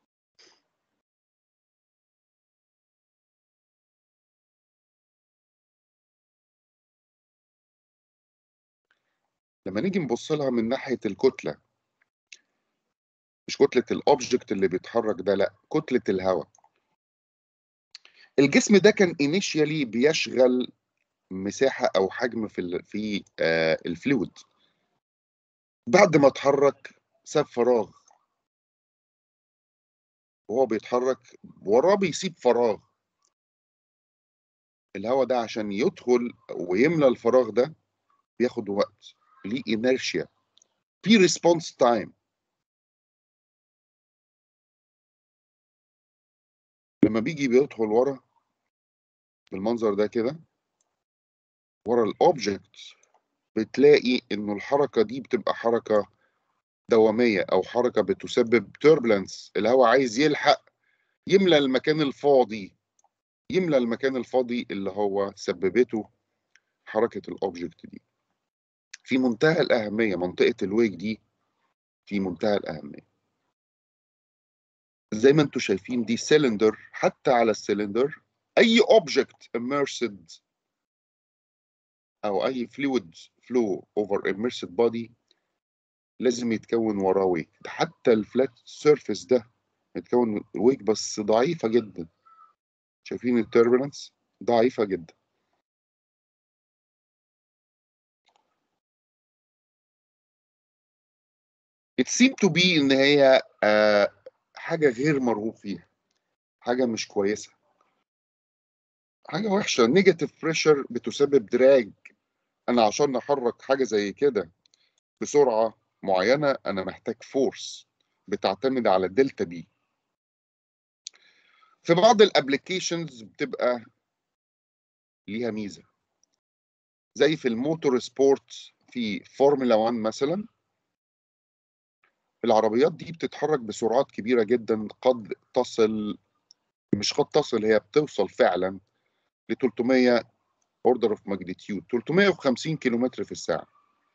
A: لما نيجي نبص لها من ناحيه الكتله مش كتله الاوبجكت اللي بيتحرك ده لا كتله الهواء الجسم ده كان انيشيالي بيشغل مساحه او حجم في ال في آه الفلويد بعد ما اتحرك ساب فراغ وهو بيتحرك وراه بيسيب فراغ الهواء ده عشان يدخل ويملى الفراغ ده بياخد وقت ليه انرشيا في ريسبونس تايم لما بيجي بيدخل ورا بالمنظر ده كده ورا الاوبجكت بتلاقي انه الحركه دي بتبقى حركه دواميه او حركه بتسبب توربلنس الهواء عايز يلحق يملى المكان الفاضي يملى المكان الفاضي اللي هو سببته حركه الاوبجكت دي في منتهى الاهميه منطقه الويك دي في منتهى الاهميه زي ما انتم شايفين دي سيلندر حتى على السيلندر اي اوبجكت immersed او اي فلويد فلو اوفر immersed body لازم يتكون وراه ويك ده حتى الفلات سيرفيس ده يتكون ويك بس ضعيفه جدا شايفين التربلنس ضعيفه جدا it seemed to be ان هي آه حاجه غير مرغوب فيها حاجه مش كويسه حاجه وحشه نيجاتيف بريشر بتسبب دراج انا عشان احرك حاجه زي كده بسرعه معينه انا محتاج فورس بتعتمد على الدلتا بي في بعض الابلكيشنز بتبقى ليها ميزه زي في الموتور سبورت في فورمولا 1 مثلا العربيات دي بتتحرك بسرعات كبيره جدا قد تصل مش قد تصل هي بتوصل فعلا ل 300 اوردر اوف ماجنتيود 350 كيلومتر في الساعه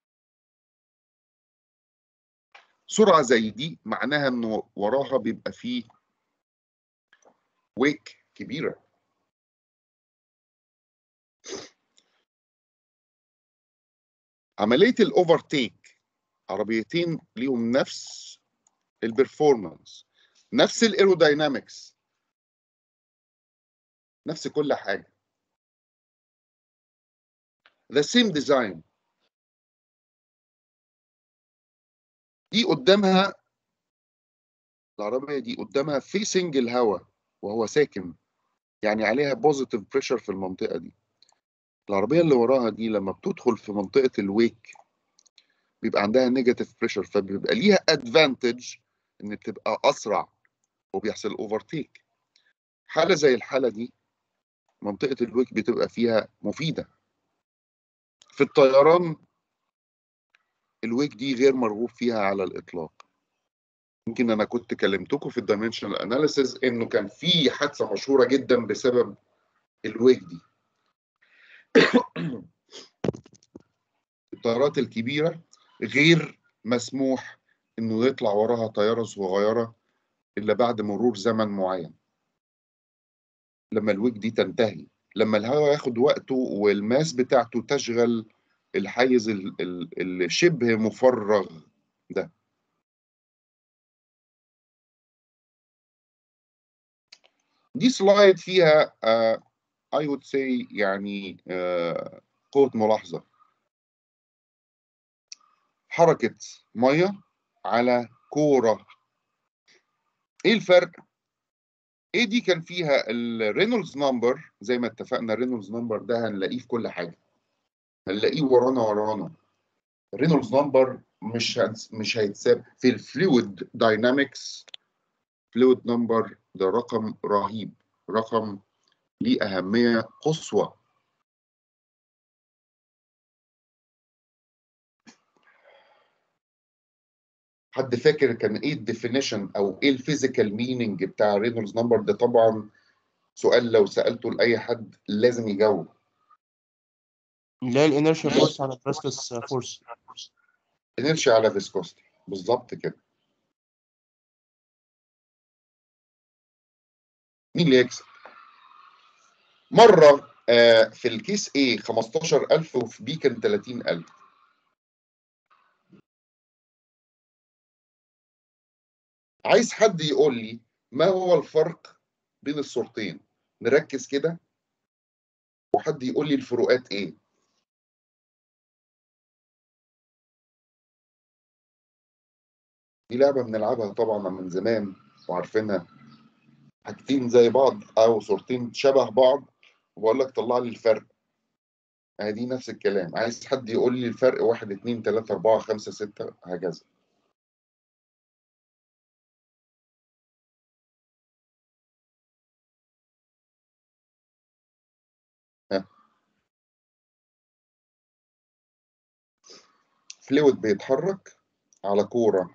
A: سرعه زي دي معناها انه وراها بيبقى فيه ويك كبيره عمليه الاوفرتيك عربيتين ليهم نفس البرفورمانس نفس الايروداينامكس نفس كل حاجه the same design دي قدامها العربية دي قدامها فيسنج الهواء وهو ساكن يعني عليها بوزيتيف بريشر في المنطقة دي العربية اللي وراها دي لما بتدخل في منطقة الويك بيبقى عندها نيجاتيف بريشر فبيبقى ليها ادفانتج ان بتبقى اسرع وبيحصل اوفرتيك حالة زي الحالة دي منطقة الويك بتبقى فيها مفيدة في الطيران الويك دي غير مرغوب فيها على الاطلاق يمكن انا كنت كلمتكم في الدايمنشنال اناليسيز انه كان في حادثه مشهوره جدا بسبب الويك دي الطيارات الكبيره غير مسموح انه يطلع وراها طياره صغيره الا بعد مرور زمن معين لما الويك دي تنتهي لما الهواء ياخد وقته والماس بتاعته تشغل الحيز ال- ال- الشبه مفرغ ده دي سلايد فيها uh, I would say يعني uh, قوة ملاحظة حركة مية على كورة ايه الفرق؟ ايه دي كان فيها الرينولدز نمبر زي ما اتفقنا الرينولدز نمبر ده هنلاقيه في كل حاجة هنلاقيه ورانا ورانا الرينولدز نمبر مش هنس- مش هيتساب في الفلويد داينامكس فلويد نمبر ده رقم رهيب رقم ليه أهمية قصوى حد فاكر كان ايه الديفينيشن او ايه الفيزيكال مينينج بتاع رينولدز نمبر ده طبعا سؤال لو سألته لأي حد لازم يجاوب
B: اللي هي الانرشيا فورس على الفيسكس فورس
A: انرشي على فيسكوستي بالظبط كده مين اللي يكسب مرة آه، في الكيس A 15000 وفي B كان 30000 عايز حد يقول لي ما هو الفرق بين الصورتين نركز كده وحد يقول لي الفروقات ايه دي لعبة بنلعبها طبعا من زمان وعارفينها حاجتين زي بعض او صورتين شبه بعض وبقول لك طلع لي الفرق يعني دي نفس الكلام عايز حد يقول لي الفرق واحد اتنين تلاتة أربعة خمسة ستة هكذا ها فلويد بيتحرك على كورة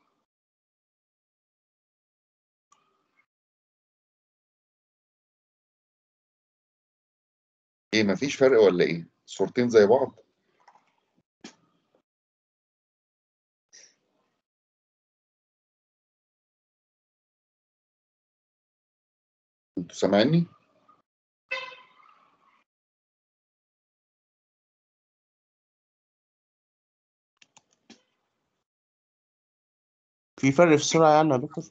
A: ايه مفيش فرق ولا ايه صورتين زي بعض انتوا سامعيني
B: في فرق في السرعة يعني يا دكتور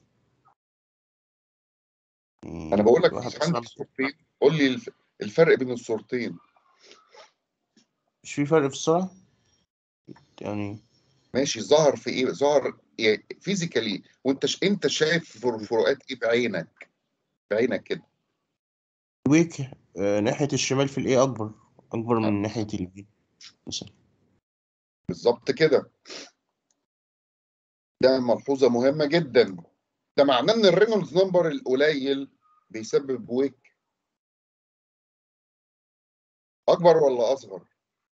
A: انا بقول لك
B: واحد
A: مش
B: أسرع
A: عندي صورتين قول لي الف- الفرق بين الصورتين
B: مش في فرق في السرعة يعني
A: ماشي ظهر في ايه ظهر فيزيكالي وانت ش... انت شايف فر- فروقات ايه بعينك بعينك كده
B: ويك آه، ناحية الشمال في الايه أكبر أكبر من ناحية البي مثلا
A: بالظبط كده ده ملحوظة مهمة جدا ده معناه ان الرينولدز نمبر القليل بيسبب ويك اكبر ولا اصغر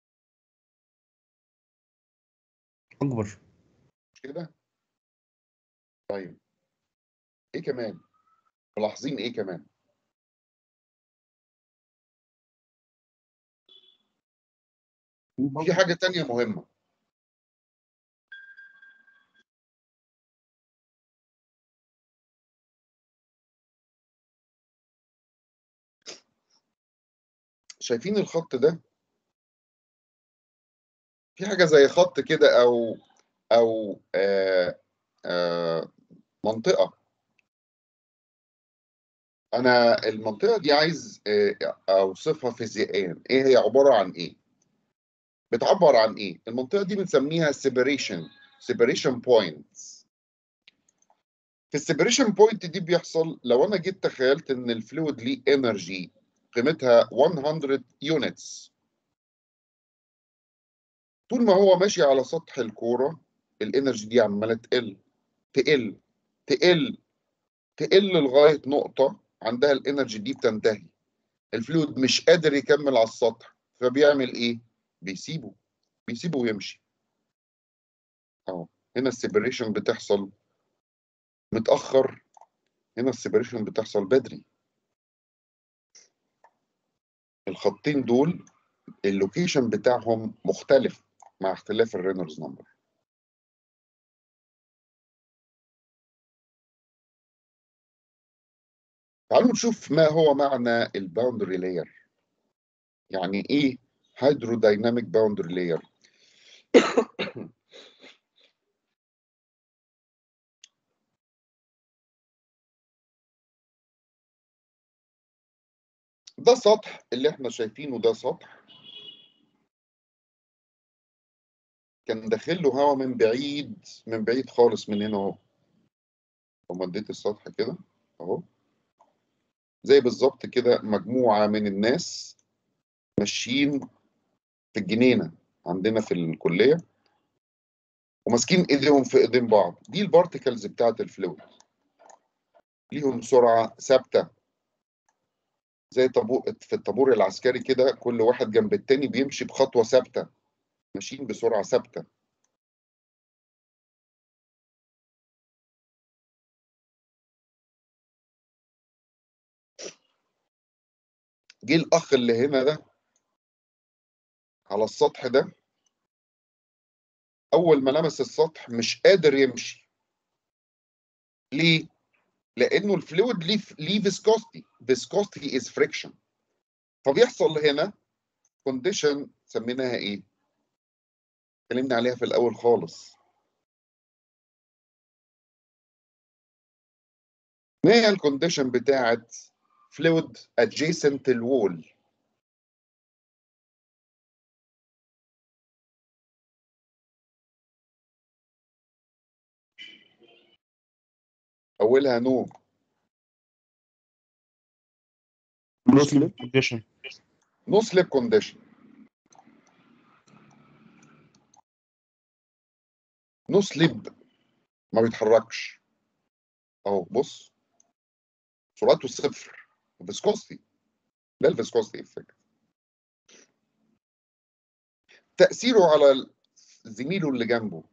B: أكبر
A: مش كده طيب ايه كمان ملاحظين ايه كمان في حاجة تانية مهمة شايفين الخط ده في حاجة زي خط كده أو أو آه آه منطقة أنا المنطقة دي عايز آه أوصفها فيزيائيا إيه هي عبارة عن إيه؟ بتعبر عن إيه؟ المنطقة دي بنسميها separation separation points في السيبريشن بوينت دي بيحصل لو أنا جيت تخيلت إن الفلويد ليه انرجي قيمتها 100 يونتس طول ما هو ماشي على سطح الكورة الانرجي دي عمالة تقل تقل تقل تقل لغاية نقطة عندها الانرجي دي بتنتهي الفلويد مش قادر يكمل على السطح فبيعمل ايه؟ بيسيبه بيسيبه ويمشي اهو هنا السيبريشن بتحصل متأخر هنا السيبريشن بتحصل بدري الخطين دول اللوكيشن بتاعهم مختلف مع اختلاف الرينولدز نمبر تعالوا نشوف ما هو معنى الباوندري لاير يعني ايه هيدرودايناميك باوندري لاير ده سطح اللي احنا شايفينه ده سطح كان داخل له هواء من بعيد من بعيد خالص من هنا اهو لو مديت السطح كده اهو زي بالظبط كده مجموعة من الناس ماشيين في الجنينة عندنا في الكلية وماسكين ايديهم في ايدين بعض دي البارتكلز بتاعت الفلويد ليهم سرعة ثابتة زي طابور في الطابور العسكري كده كل واحد جنب التاني بيمشي بخطوة ثابتة ماشيين بسرعة ثابتة جه الأخ اللي هنا ده على السطح ده أول ما لمس السطح مش قادر يمشي ليه؟ لأنه الفلويد ليه ليه فيسكوستي فيسكوستي از فريكشن فبيحصل هنا كونديشن سميناها إيه؟ اتكلمنا عليها في الأول خالص ما هي الكونديشن بتاعت fluid adjacent الوول أولها نو
B: نو سليب كونديشن
A: نو سليب كونديشن نو سليب ما بيتحركش اهو بص سرعته صفر فيسكوستي ده الفيسكوستي افكت تأثيره على زميله اللي جنبه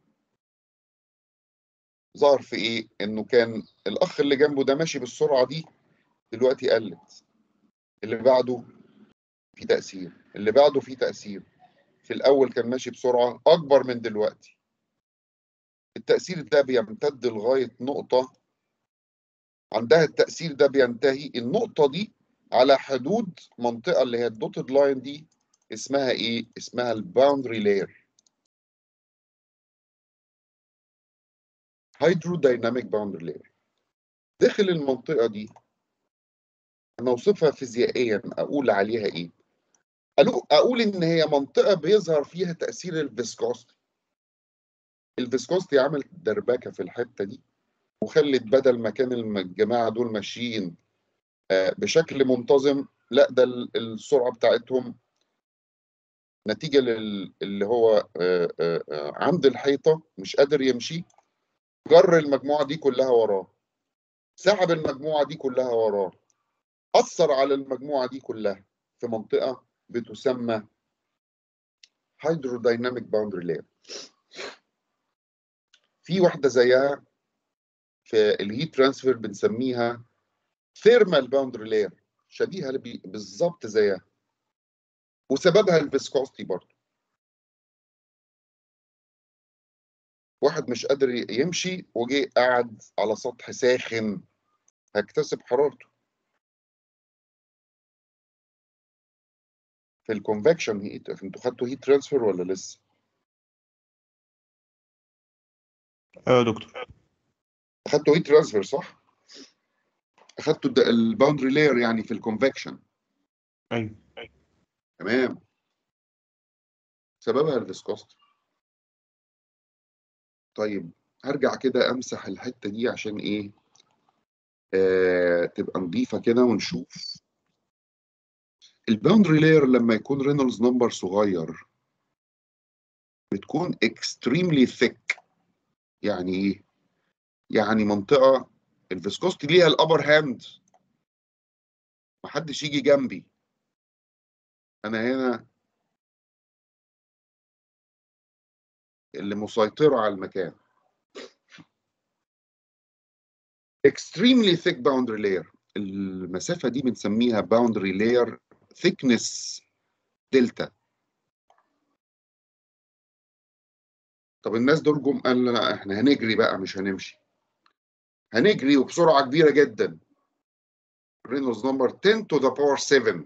A: ظهر في ايه؟ انه كان الاخ اللي جنبه ده ماشي بالسرعه دي دلوقتي قلت اللي بعده في تأثير اللي بعده في تأثير في الأول كان ماشي بسرعة أكبر من دلوقتي التأثير ده بيمتد لغاية نقطة عندها التأثير ده بينتهي النقطة دي على حدود منطقة اللي هي الدوتد لاين دي اسمها إيه؟ اسمها الباوندري لاير هيدرودايناميك باوندري لاير داخل المنطقة دي أنا أوصفها فيزيائيا أقول عليها إيه؟ أقول إن هي منطقة بيظهر فيها تأثير الفيسكوستي الفيسكوستي عملت دربكة في الحتة دي وخلت بدل ما كان الجماعة دول ماشيين بشكل منتظم لا ده السرعة بتاعتهم نتيجة اللي هو عند الحيطة مش قادر يمشي جر المجموعة دي كلها وراه سحب المجموعة دي كلها وراه أثر على المجموعة دي كلها في منطقة بتسمى هيدرودايناميك باوندري لاير في واحدة زيها في الهيت ترانسفير بنسميها ثيرمال باوندري لاير شبيهة بالظبط زيها وسببها الفيسكوستي برضه واحد مش قادر يمشي وجي قاعد على سطح ساخن هيكتسب حرارته في الكونفكشن هيت انتوا خدتوا هيت ترانسفير ولا لسه؟
B: ايوه يا دكتور
A: اخدتوا هيت ترانسفير صح؟ اخدتوا الباوندري لاير يعني في الكونفكشن
B: ايوه
A: تمام سببها الفيسكوستي طيب هرجع كده امسح الحته دي عشان ايه آه تبقى نظيفه كده ونشوف الباوندري لاير لما يكون رينولدز نمبر صغير بتكون extremely thick يعني ايه يعني منطقه الفيسكوستي ليها الابر هاند محدش يجي جنبي انا هنا اللي مسيطرة على المكان extremely thick boundary layer المسافة دي بنسميها boundary layer thickness دلتا طب الناس دول جم قال لا احنا هنجري بقى مش هنمشي هنجري وبسرعة كبيرة جدا رينولدز نمبر 10 to the power 7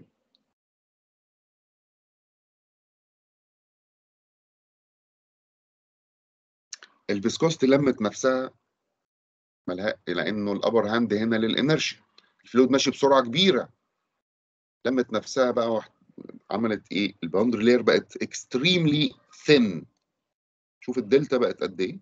A: الفيسكوستي لمت نفسها ملها لانه الابر هاند هنا للانرشيا الفلويد ماشي بسرعه كبيره لمت نفسها بقى وحت... عملت ايه الباوندري لاير بقت اكستريملي ثين شوف الدلتا بقت قد ايه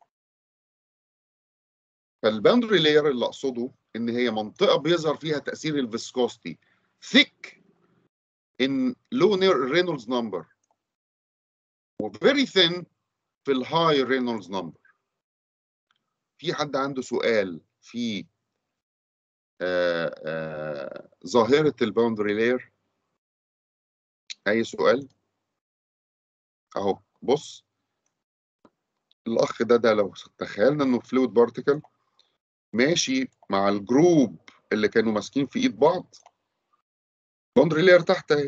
A: فالباوندري لاير اللي اقصده ان هي منطقه بيظهر فيها تاثير الفيسكوستي thick in low Reynolds number و very thin في الهاي رينولدز نمبر في حد عنده سؤال في آه آه ظاهرة الباوندري لاير أي سؤال أهو بص الأخ ده ده لو تخيلنا إنه فلويد بارتيكل ماشي مع الجروب اللي كانوا ماسكين في إيد بعض باوندري لاير تحت أهي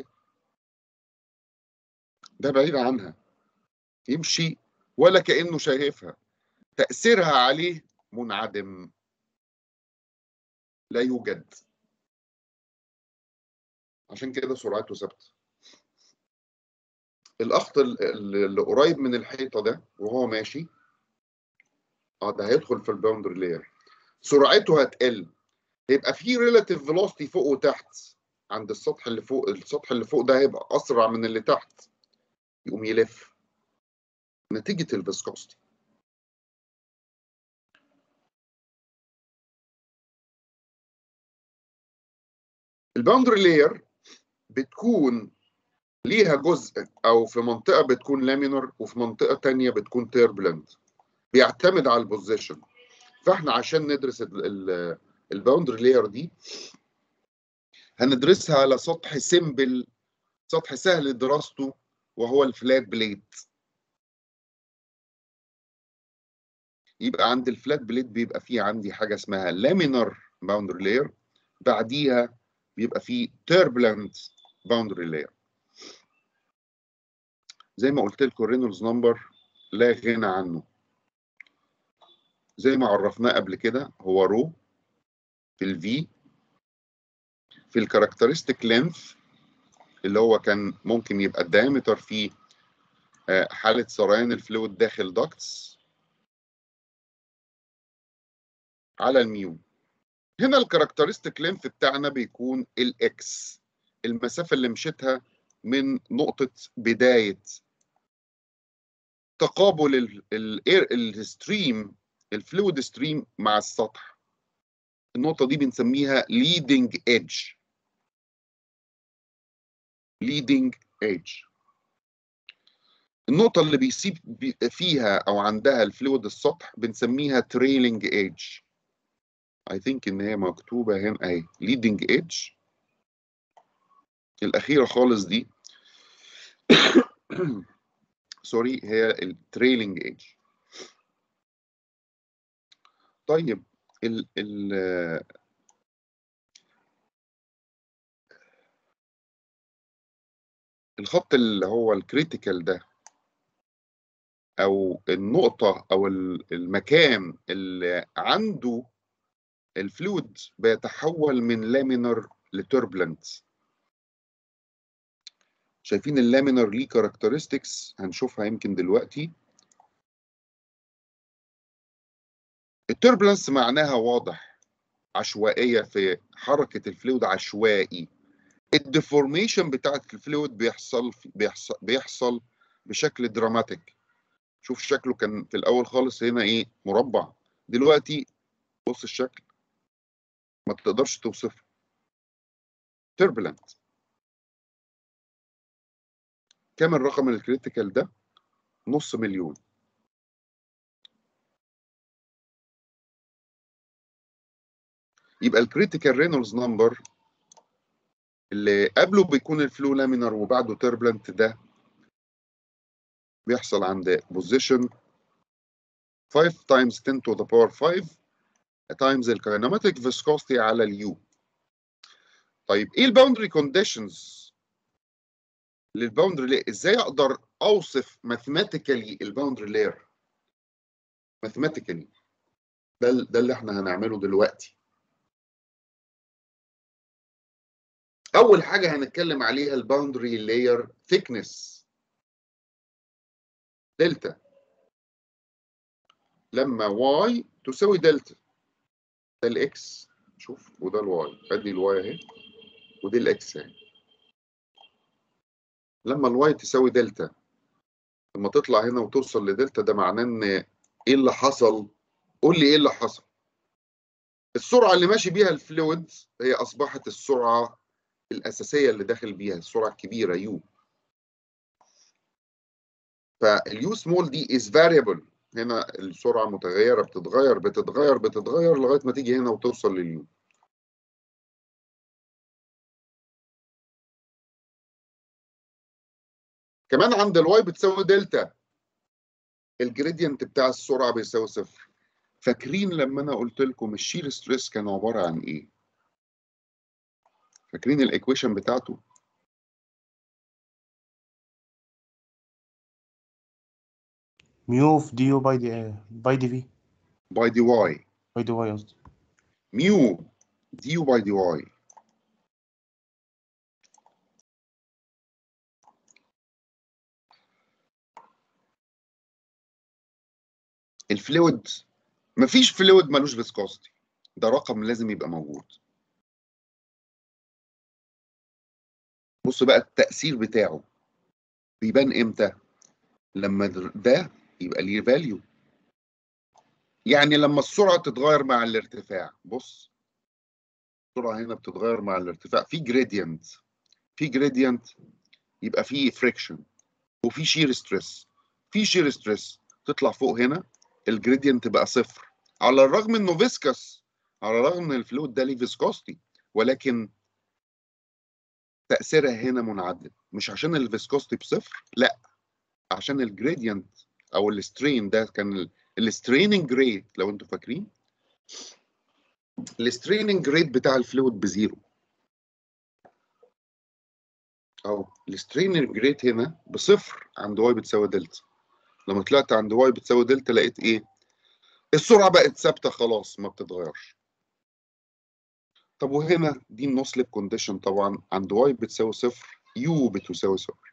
A: ده بعيد عنها يمشي ولا كأنه شايفها تأثيرها عليه منعدم لا يوجد عشان كده سرعته ثابته الأخط اللي قريب من الحيطة ده وهو ماشي اه ده هيدخل في الباوندري لاير سرعته هتقل هيبقى في ريلاتيف فيلوسيتي فوق وتحت عند السطح اللي فوق السطح اللي فوق ده هيبقى أسرع من اللي تحت يقوم يلف نتيجة الفيسكوستي الباوندري لاير بتكون ليها جزء او في منطقه بتكون لامينر وفي منطقه تانية بتكون تيربلنت بيعتمد على البوزيشن فاحنا عشان ندرس الباوندري لاير دي هندرسها على سطح سيمبل سطح سهل دراسته وهو الفلات بليد يبقى عند الفلات بليد بيبقى فيه عندي حاجه اسمها لامينر باوندري لاير بعديها بيبقى فيه تيربلنت باوندري لاير زي ما قلت لكم رينولدز نمبر لا غنى عنه زي ما عرفناه قبل كده هو رو في الفي في الكاركترستيك لينث اللي هو كان ممكن يبقى الدايمتر في حالة سريان الفلويد داخل داكتس على الميو هنا الكاركترستيك لينث بتاعنا بيكون الاكس المسافة اللي مشيتها من نقطة بداية تقابل الاير الستريم الفلويد ستريم مع السطح النقطة دي بنسميها leading edge leading edge النقطة اللي بيسيب فيها أو عندها الفلويد السطح بنسميها trailing edge I think إن هي مكتوبة هنا أهي leading edge الأخيرة خالص دي سوري هي التريلينج ايدج طيب ال ال الخط اللي هو الكريتيكال ده او النقطة او المكان اللي عنده الفلويد بيتحول من لامينر لتوربلنت شايفين اللامينر ليه كاركترستكس هنشوفها يمكن دلوقتي التوربلنس معناها واضح عشوائيه في حركه الفلويد عشوائي الديفورميشن بتاعت الفلويد بيحصل بيحصل بيحصل بشكل دراماتيك شوف شكله كان في الاول خالص هنا ايه مربع دلوقتي بص الشكل ما تقدرش توصفه توربلنت كام الرقم الكريتيكال ده نص مليون يبقى الكريتيكال رينولدز نمبر اللي قبله بيكون الفلو لامينر وبعده تربلنت ده بيحصل عند بوزيشن 5 times 10 to the power 5 times الكايناماتيك فيسكوستي على اليو طيب ايه الباوندري كونديشنز للباوندري لاير ازاي اقدر اوصف ماثيماتيكالي الباوندري لاير ماثيماتيكالي ده ده اللي احنا هنعمله دلوقتي اول حاجه هنتكلم عليها الباوندري لاير ثيكنس دلتا لما واي تساوي دلتا ده الاكس شوف وده الواي ادي الواي اهي ودي الاكس اهي لما الواي تساوي دلتا لما تطلع هنا وتوصل لدلتا ده معناه ان ايه اللي حصل قول لي ايه اللي حصل السرعه اللي ماشي بيها الفلويد هي اصبحت السرعه الاساسيه اللي داخل بيها السرعه الكبيره يو فاليو سمول دي از فاريبل هنا السرعه متغيره بتتغير بتتغير بتتغير لغايه ما تيجي هنا وتوصل لليو كمان عند الواي بتساوي دلتا الجريدينت بتاع السرعه بيساوي صفر فاكرين لما انا قلت لكم الشير ستريس كان عباره عن ايه فاكرين الايكويشن بتاعته
B: ميو في دي يو باي دي باي دي في
A: باي دي واي
B: باي دي واي قصدي
A: ميو دي يو باي دي واي الفلويد مفيش فلويد ملوش فيسكوستي ده رقم لازم يبقى موجود بص بقى التأثير بتاعه بيبان امتى لما ده يبقى ليه فاليو يعني لما السرعة تتغير مع الارتفاع بص السرعة هنا بتتغير مع الارتفاع في جريدينت في جريدينت يبقى في فريكشن وفي شير ستريس في شير ستريس تطلع فوق هنا الجريدينت بقى صفر على الرغم انه فيسكس على الرغم ان الفلويد ده ليه فيسكوستي ولكن تأثيرها هنا منعدم مش عشان الفيسكوستي بصفر لا عشان الجريدينت او السترين ده كان الستريننج ريت لو انتوا فاكرين الستريننج ريت بتاع الفلويد بزيرو او الستريننج ريت هنا بصفر عند واي بتساوي دلتا لما طلعت عند واي بتساوي دلتا لقيت ايه السرعه بقت ثابته خلاص ما بتتغيرش طب وهنا دي النو سليب كونديشن طبعا عند واي بتساوي صفر يو بتساوي صفر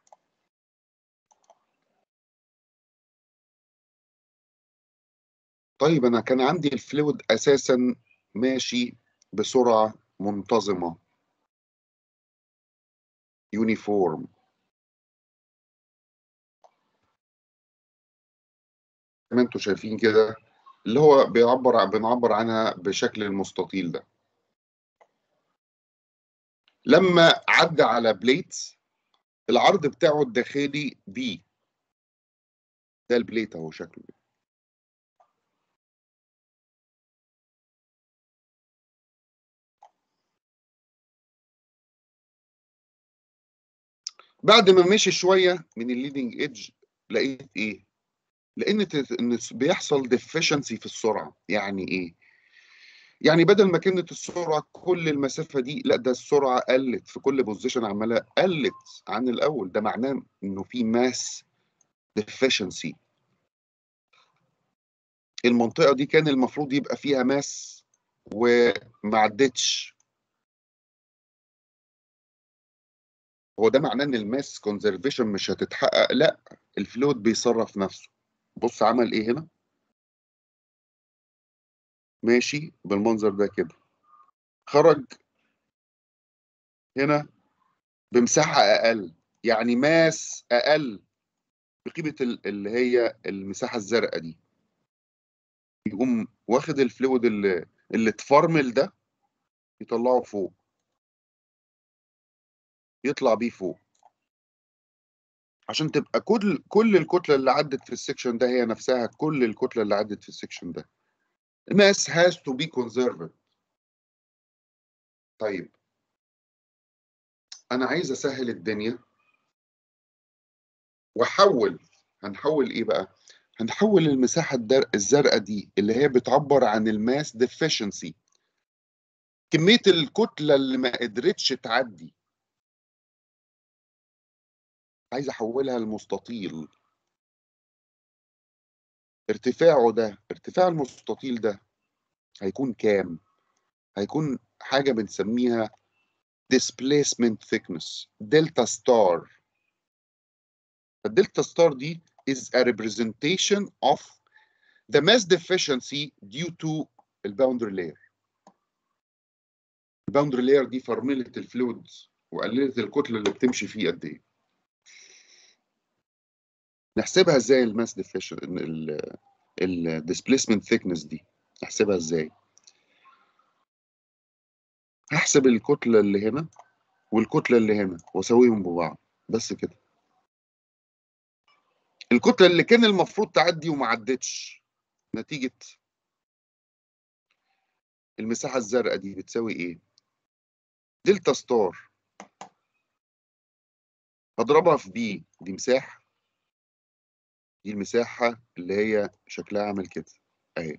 A: طيب انا كان عندي الفلويد اساسا ماشي بسرعه منتظمه يونيفورم زي ما انتوا شايفين كده اللي هو بيعبر بنعبر عنها بشكل المستطيل ده لما عدى على بليت العرض بتاعه الداخلي بي ده البليت اهو شكله بعد ما مشي شويه من الليدنج ايدج لقيت ايه لان ان بيحصل ديفيشنسي في السرعه يعني ايه يعني بدل ما كانت السرعه كل المسافه دي لا ده السرعه قلت في كل بوزيشن عماله قلت عن الاول ده معناه انه في ماس ديفيشنسي المنطقه دي كان المفروض يبقى فيها ماس وما عدتش هو ده معناه ان الماس كونزرفيشن مش هتتحقق لا الفلويد بيصرف نفسه بص عمل ايه هنا ماشي بالمنظر ده كده خرج هنا بمساحة أقل يعني ماس أقل بقيمة اللي هي المساحة الزرقاء دي يقوم واخد الفلويد اللي اللي اتفرمل ده يطلعه فوق يطلع بيه فوق عشان تبقى كل كل الكتله اللي عدت في السكشن ده هي نفسها كل الكتله اللي عدت في السكشن ده mass has to be conserved طيب انا عايز اسهل الدنيا واحول هنحول ايه بقى هنحول المساحه الزرقاء دي اللي هي بتعبر عن الماس ديفيشنسي كميه الكتله اللي ما قدرتش تعدي عايز احولها لمستطيل ارتفاعه ده ارتفاع المستطيل ده هيكون كام هيكون حاجه بنسميها displacement thickness دلتا ستار الدلتا ستار دي is a representation of the mass deficiency due to الباوندري layer الباوندري layer دي فرملت الفلويد وقللت الكتله اللي بتمشي فيه قد ايه نحسبها ازاي الماس ديفيشن الديسبيسمنت ثيكنس دي نحسبها ازاي هحسب الكتله اللي هنا والكتله اللي هنا واساويهم ببعض بس كده الكتله اللي كان المفروض تعدي وما عدتش نتيجه المساحه الزرقاء دي بتساوي ايه دلتا ستار هضربها في بي دي مساحه دي المساحه اللي هي شكلها عامل كده اهي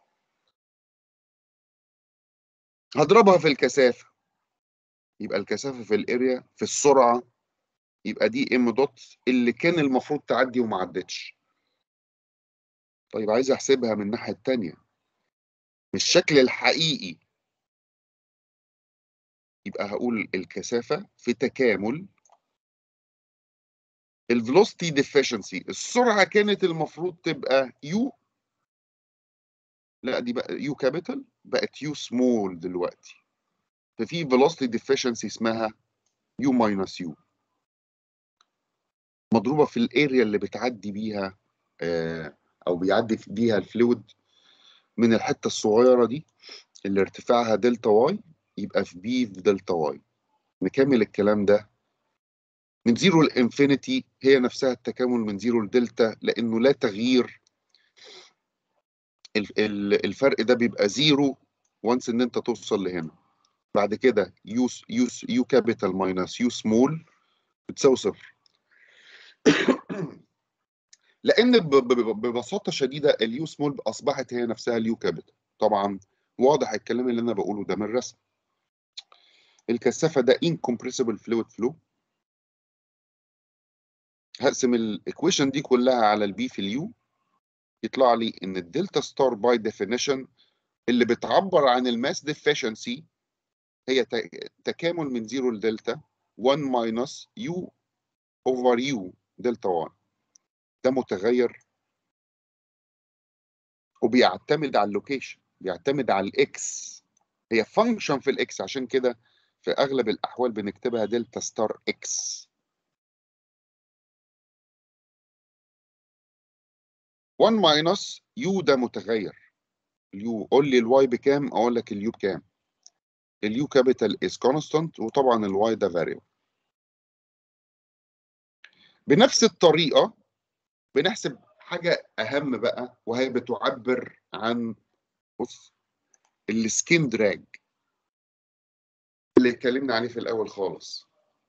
A: هضربها في الكثافه يبقى الكثافه في الاريا في السرعه يبقى دي ام دوت اللي كان المفروض تعدي وما عدتش طيب عايز احسبها من الناحيه الثانيه بالشكل الحقيقي يبقى هقول الكثافه في تكامل الفيلوسيتي ديفيشنسي السرعه كانت المفروض تبقى يو لا دي بقى يو كابيتال بقت يو سمول دلوقتي ففي فيلوسيتي ديفيشنسي اسمها يو ماينس يو مضروبه في الاريا اللي بتعدي بيها آه او بيعدي بيها الفلويد من الحته الصغيره دي اللي ارتفاعها دلتا واي يبقى في بي في دلتا واي نكمل الكلام ده من زيرو لانفينيتي هي نفسها التكامل من زيرو لدلتا لانه لا تغيير الفرق ده بيبقى زيرو وانس ان انت توصل لهنا بعد كده يو يو يو كابيتال ماينس يو سمول بتساوي صفر لان ببساطه شديده اليو سمول اصبحت هي نفسها اليو كابيتال طبعا واضح الكلام اللي انا بقوله ده من الرسم الكثافه ده incompressible fluid flow هقسم الايكويشن دي كلها على البي في اليو يطلع لي ان الدلتا ستار باي ديفينيشن اللي بتعبر عن الماس ديفيشنسي هي تكامل من 0 لدلتا 1 ماينس يو اوفر يو دلتا 1 ده متغير وبيعتمد على اللوكيشن بيعتمد على الاكس هي فانكشن في الاكس عشان كده في اغلب الاحوال بنكتبها دلتا ستار اكس 1 ماينس يو ده متغير اليو قول لي الواي بكام اقول لك اليو بكام اليو كابيتال از كونستانت وطبعا الواي ده فاريبل بنفس الطريقه بنحسب حاجه اهم بقى وهي بتعبر عن بص السكين دراج اللي اتكلمنا عليه في الاول خالص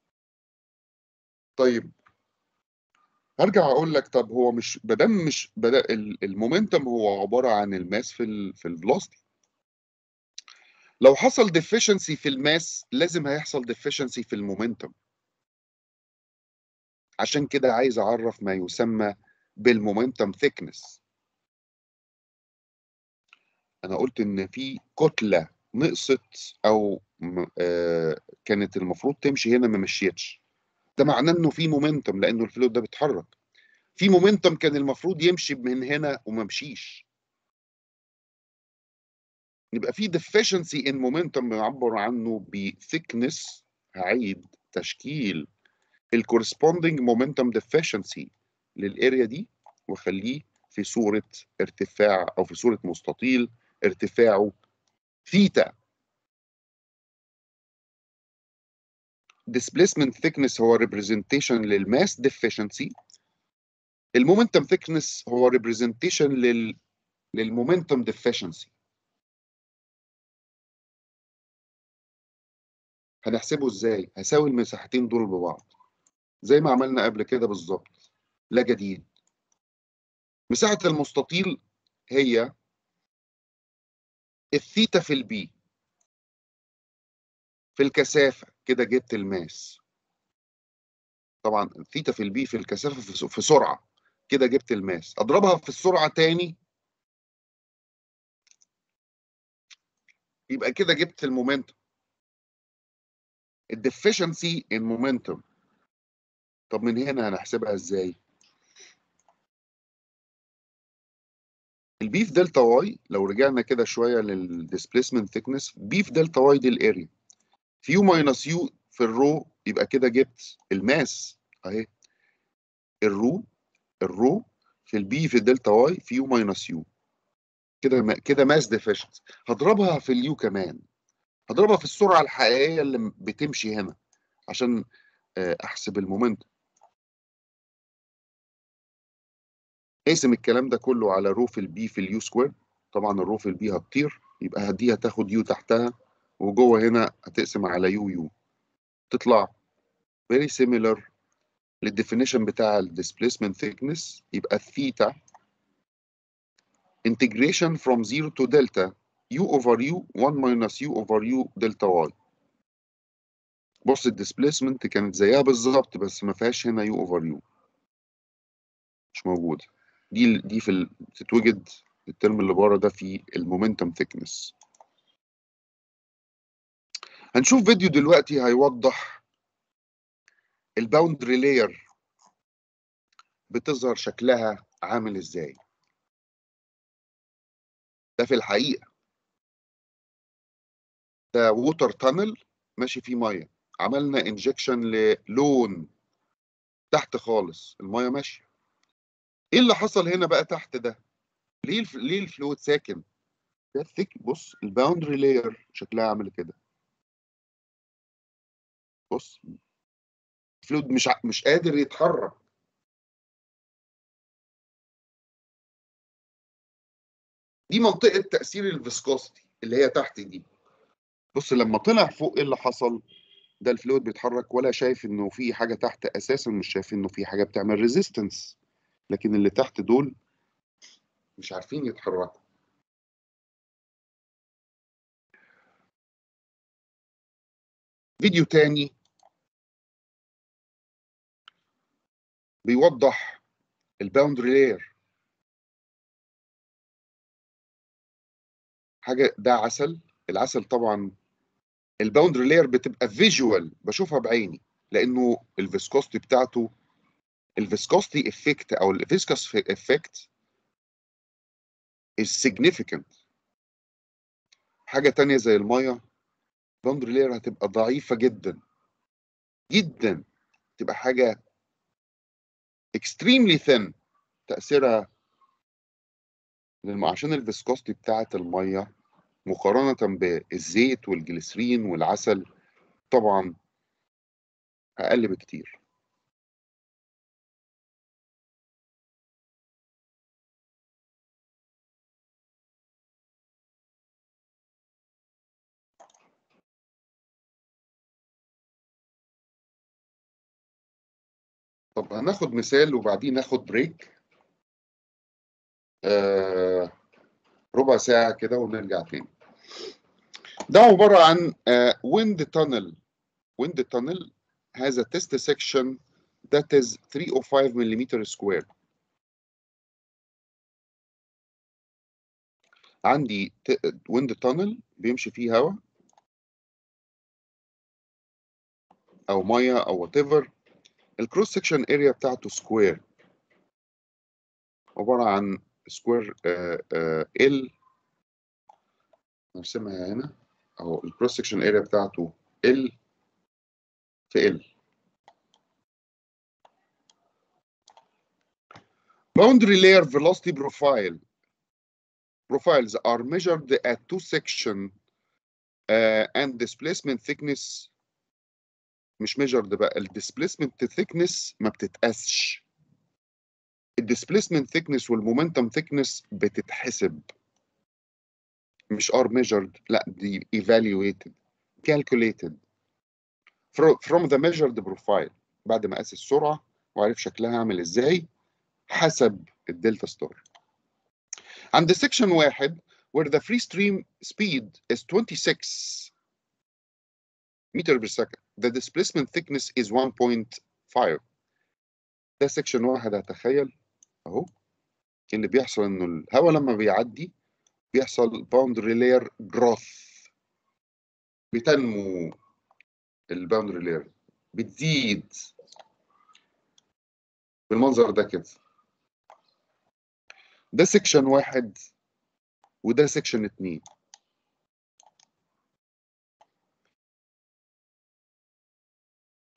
A: طيب هرجع اقول لك طب هو مش بدل مش بدا المومنتم هو عباره عن الماس في ال في الفلوسيتي لو حصل ديفيشنسي في الماس لازم هيحصل ديفيشنسي في المومنتم عشان كده عايز اعرف ما يسمى بالمومنتم ثيكنس انا قلت ان في كتله نقصت او آه كانت المفروض تمشي هنا ما مشيتش ده معناه انه في مومنتم لانه الفلويد ده بيتحرك في مومنتم كان المفروض يمشي من هنا وما مشيش يبقى في deficiency in momentum بنعبر عنه بثيكنس هعيد تشكيل الكورسبوندينج momentum deficiency للاريا دي واخليه في صوره ارتفاع او في صوره مستطيل ارتفاعه ثيتا displacement thickness هو representation للماس deficiency المومنتم thickness هو representation لل للمومنتم deficiency هنحسبه ازاي هساوي المساحتين دول ببعض زي ما عملنا قبل كده بالظبط لا جديد مساحة المستطيل هي الثيتا في البي في الكثافة كده جبت الماس طبعا الثيتا في البي في الكثافة في سرعة كده جبت الماس اضربها في السرعة تاني يبقى كده جبت المومنتم الديفيشنسي ان مومنتم طب من هنا هنحسبها ازاي البي في دلتا واي لو رجعنا كده شويه للديسبيسمنت ثيكنس بي في دلتا واي دي الاريا في يو ماينس يو في الرو يبقى كده جبت الماس اهي الرو الرو في البي في الدلتا واي في يو ماينس يو كده ما- كده ماس ديفيشنت هضربها في اليو كمان هضربها في السرعه الحقيقيه اللي بتمشي هنا عشان آه، احسب المومنت اقسم الكلام ده كله على رو في البي في اليو سكوير طبعا الرو في البي هتطير يبقى دي هتاخد يو تحتها وجوه هنا هتقسم على يو يو تطلع very similar للديفينيشن بتاع الديسبيسمنت thickness يبقى الثيتا integration from 0 to delta u over u 1 minus u over u delta y بص الديسبيسمنت كانت زيها بالظبط بس ما فيهاش هنا u over u مش موجوده دي دي في ال- تتوجد الترم اللي بره ده في المومنتم thickness هنشوف فيديو دلوقتي هيوضح الباوندري لاير بتظهر شكلها عامل ازاي ده في الحقيقه ده ووتر تانل ماشي فيه ميه عملنا انجكشن للون تحت خالص الميه ماشيه ايه اللي حصل هنا بقى تحت ده ليه الف... ليه الفلويد ساكن ده الثيك بص الباوندري لاير شكلها عامل كده بص الفلويد مش ع... مش قادر يتحرك دي منطقه تاثير الفيسكوستي اللي هي تحت دي بص لما طلع فوق ايه اللي حصل ده الفلويد بيتحرك ولا شايف انه في حاجه تحت اساسا مش شايف انه في حاجه بتعمل ريزيستنس لكن اللي تحت دول مش عارفين يتحركوا فيديو تاني بيوضح الباوندري لاير حاجه ده عسل العسل طبعا الباوندري لاير بتبقى فيجوال بشوفها بعيني لانه الفيسكوستي بتاعته الفيسكوستي افكت او الفيسكوس افكت is significant حاجه تانية زي الميه الباوندري لاير هتبقى ضعيفه جدا جدا تبقى حاجه extremely thin تاثيرها للم- عشان الفيسكوستي بتاعه الميه مقارنه بالزيت والجليسرين والعسل طبعا اقل بكتير طب هناخد مثال وبعدين ناخد بريك آه ربع ساعة كده ونرجع تاني ده عبارة عن wind tunnel wind tunnel has a test section that is 305 millimeter square عندي wind tunnel بيمشي فيه هواء أو مية أو whatever الكروس سكشن اريا بتاعته سكوير عبارة عن سكوير ال نرسمها هنا اهو الكروس سكشن اريا بتاعته ال في ال boundary layer velocity profile profiles are measured at two section uh, and displacement thickness مش measured بقى ال displacement thickness ما بتتقاسش ال displacement thickness وال momentum thickness بتتحسب مش are measured لا دي evaluated calculated from, from the measured profile بعد ما قاس السرعة وعرف شكلها عامل ازاي حسب الدلتا ستار عند سكشن واحد where the free stream speed is 26 meter per second the displacement thickness is 1.5 ده سكشن واحد هتخيل اهو اللي بيحصل انه الهواء لما بيعدي بيحصل باوندري لاير جروث بتنمو الباوندري لاير بتزيد بالمنظر ده كده ده سكشن واحد وده سكشن اتنين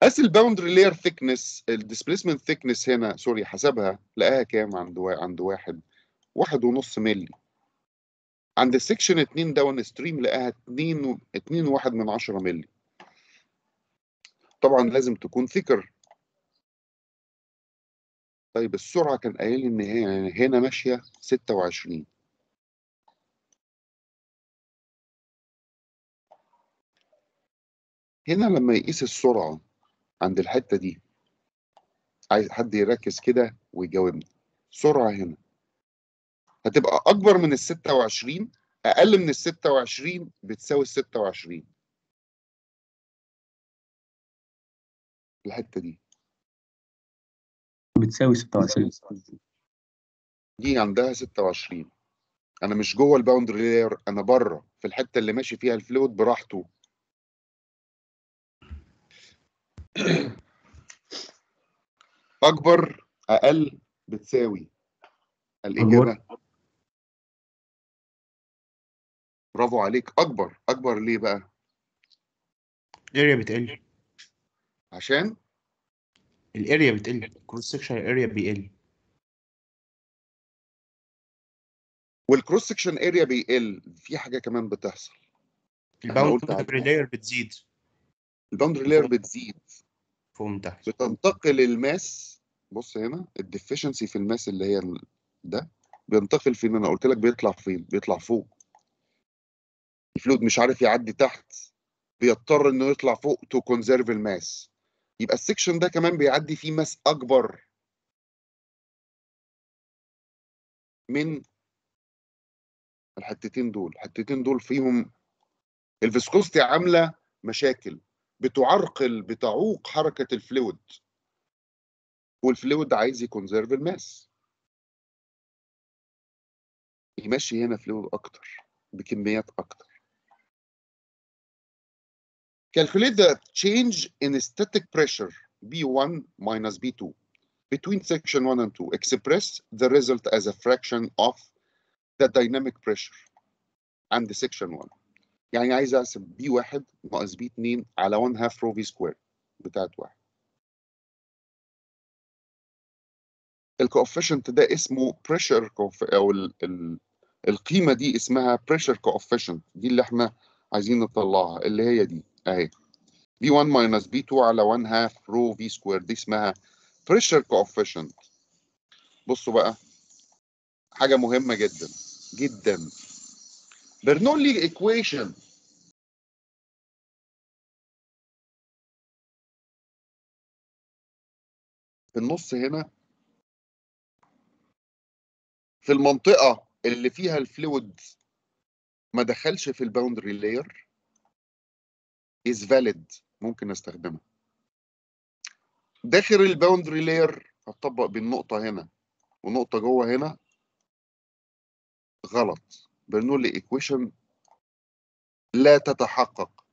A: قاس الباوندري لاير ثيكنس الديسبيسمنت ثيكنس هنا سوري حسبها لقاها كام عند وا- عند واحد واحد ونص ملي عند السكشن 2 داون ستريم لقاها 2 و- 2 واحد من 10 ملي طبعا لازم تكون ثيكر طيب السرعه كان قايل لي ان هي هنا ماشيه 26 هنا لما يقيس السرعه عند الحته دي عايز حد يركز كده ويجاوبني سرعه هنا هتبقى اكبر من ال 26 اقل من ال 26 بتساوي ال 26 الحته دي
C: بتساوي 26
A: دي عندها 26 انا مش جوه الباوندري لاير انا بره في الحته اللي ماشي فيها الفلويد براحته اكبر اقل بتساوي الاجابه برافو عليك اكبر اكبر ليه بقى
B: الاريا بتقل
A: عشان
B: الاريا بتقل الكروس سكشن اريا بيقل
A: والكروس سكشن اريا بيقل في حاجه كمان بتحصل احنا قلت
B: الباوندري
A: عليها.
B: لاير بتزيد
A: الباوندري لاير بتزيد
B: فوق من تحت
A: بتنتقل الماس بص هنا الديفيشنسي في الماس اللي هي ال- ده بينتقل فين انا قلت لك بيطلع فين بيطلع فوق الفلويد مش عارف يعدي تحت بيضطر انه يطلع فوق تو كونزيرف الماس يبقى السكشن ده كمان بيعدي فيه ماس اكبر من الحتتين دول الحتتين دول فيهم الفيسكوستي عامله مشاكل بتعرقل بتعوق حركه الفلويد والفلويد عايز يكونزيرف الماس يمشي هنا فلويد اكتر بكميات اكتر calculate the change in static pressure B1 minus B2 between section 1 and 2 express the result as a fraction of the dynamic pressure عند section 1 يعني عايز احسب B1 ناقص B2 على 1 half rho V square بتاعت واحد الكوفيشنت ده اسمه pressure coef- او ال ال القيمه دي اسمها pressure coefficient دي اللي احنا عايزين نطلعها اللي هي دي اهي B1 minus B2 على 1 half rho V square دي اسمها pressure coefficient بصوا بقى حاجه مهمه جدا جدا برنولي equation في النص هنا في المنطقة اللي فيها الفلويد ما دخلش في الباوندري لاير is valid ممكن استخدمها داخل الباوندري لاير هتطبق بالنقطة هنا ونقطة جوه هنا غلط برنولي ايكويشن لا تتحقق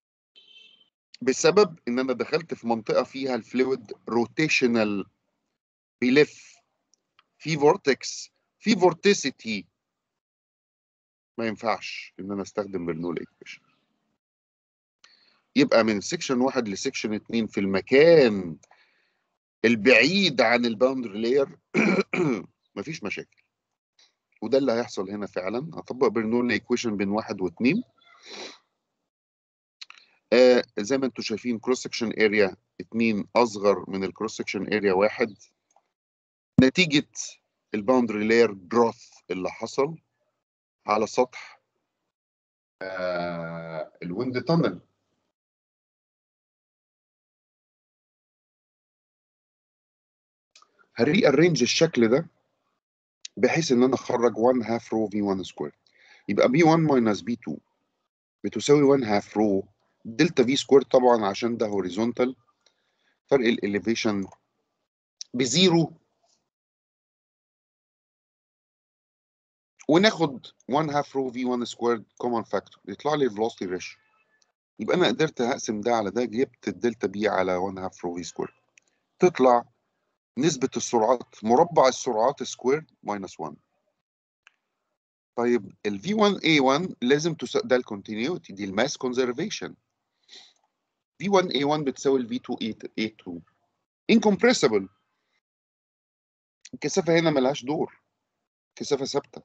A: بسبب ان انا دخلت في منطقة فيها الفلويد روتيشنال بيلف في فورتكس في فورتيسيتي ما ينفعش ان انا استخدم برنولي ايكويشن يبقى من سيكشن واحد لسيكشن اتنين في المكان البعيد عن الباوندري لاير مفيش مشاكل وده اللي هيحصل هنا فعلا هطبق برنولي ايكويشن بين واحد واتنين آه زي ما انتم شايفين كروس سكشن اريا اتنين اصغر من الكروس سكشن اريا واحد نتيجة الباوندري لاير جروث اللي حصل على سطح آه الويند تانل هري ارينج الشكل ده بحيث ان انا اخرج 1 هاف رو في 1 سكوير يبقى بي 1 ماينس بي 2 بتساوي 1 هاف رو دلتا في سكوير طبعا عشان ده هوريزونتال فرق الاليفيشن بزيرو وناخد 1 هاف رو في 1 سكوير كومن فاكتور يطلع لي الفلوسيتي ريشيو يبقى انا قدرت اقسم ده على ده جبت الدلتا بي على 1 هاف رو في سكوير تطلع نسبة السرعات مربع السرعات سكوير ماينس 1 طيب ال V1A1 لازم تس... ده الكونتينيوتي دي الماس كونزرفيشن V1 A1 بتساوي ال V2 A2 incompressible الكثافة هنا ملهاش دور كثافة ثابتة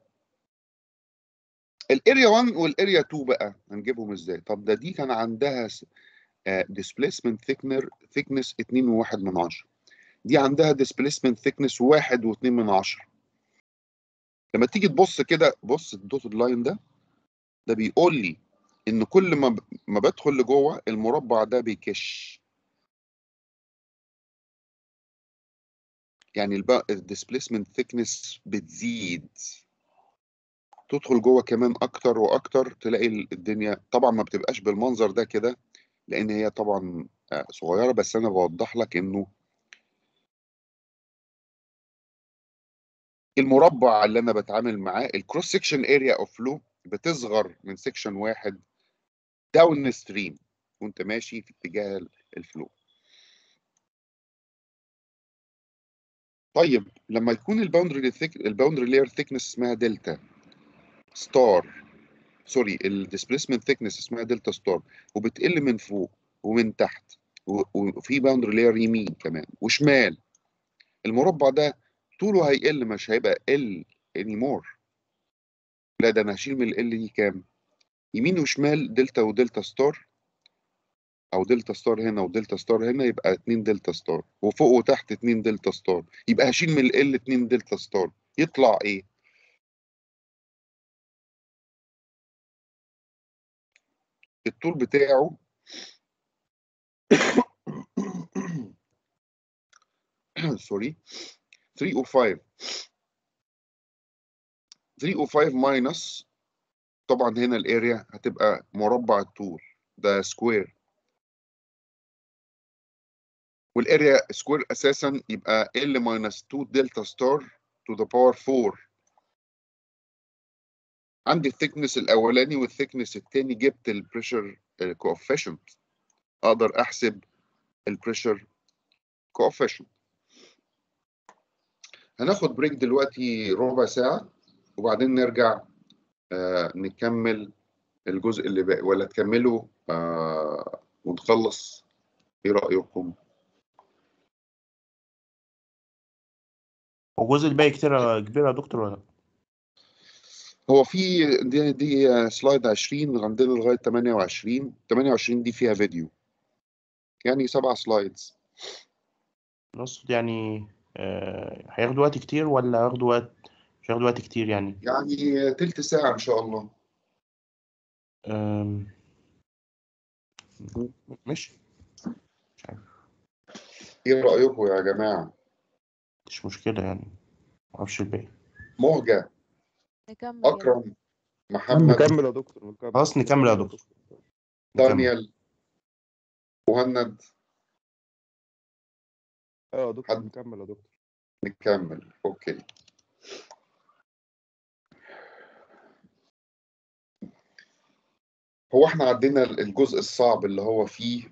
A: الاريا 1 والاريا 2 بقى هنجيبهم ازاي؟ طب ده دي كان عندها displacement thickness thickness 2.1 من 10 دي عندها displacement thickness 1.2 من 10 لما تيجي تبص كده بص الدوتد لاين ده ده بيقول لي ان كل ما ما بدخل لجوه المربع ده بيكش يعني الديسبيسمنت ثيكنس بتزيد تدخل جوه كمان اكتر واكتر تلاقي الدنيا طبعا ما بتبقاش بالمنظر ده كده لان هي طبعا صغيره بس انا بوضح لك انه المربع اللي انا بتعامل معاه الكروس سكشن اريا اوف فلو بتصغر من سكشن واحد داون ستريم وانت ماشي في اتجاه الفلو طيب لما يكون الباوندري الباوندري لاير ثيكنس اسمها دلتا ستار سوري الديسبيسمنت ثيكنس اسمها دلتا ستار وبتقل من فوق ومن تحت وفي باوندري لاير يمين كمان وشمال المربع ده طوله هيقل مش هيبقى ال anymore لا ده انا هشيل من ال دي كام يمين وشمال دلتا ودلتا ستار او دلتا ستار هنا ودلتا ستار هنا يبقى 2 دلتا ستار وفوق وتحت 2 دلتا ستار يبقى هشيل من ال 2 دلتا ستار يطلع ايه الطول بتاعه سوري 305 305 ماينس طبعا هنا الاريا هتبقى مربع الطول ده سكوير والاريا سكوير اساسا يبقى ال ماينس 2 دلتا ستار تو ذا باور 4 عندي الثيكنس الاولاني والثيكنس الثاني جبت البريشر كوفيشنت اقدر احسب البريشر كوفيشنت هناخد بريك دلوقتي ربع ساعة وبعدين نرجع آه نكمل الجزء اللي باقي ولا تكملوا آه ونخلص ايه رأيكم؟
B: هو الجزء الباقي كتير كبير يا دكتور ولا
A: هو في دي دي سلايد 20 عندنا لغاية 28 28 دي فيها فيديو يعني سبع سلايدز
B: نقصد يعني آه، هياخدوا وقت كتير ولا هياخدوا وقت مش هياخدوا وقت كتير يعني
A: يعني تلت ساعة إن شاء الله
B: أم، ماشي مش عارف
A: إيه رأيكم يا جماعة؟
B: مش مشكلة يعني معرفش الباقي
A: مهجة
C: نكمل يلا.
A: أكرم محمد
D: نكمل يا دكتور نكمل
B: خلاص نكمل يا دكتور نكمل.
A: دانيال مهند
D: ايوه يا دكتور
A: حد-
D: نكمل يا دكتور
A: نكمل أوكي هو احنا عدينا الجزء الصعب اللي هو فيه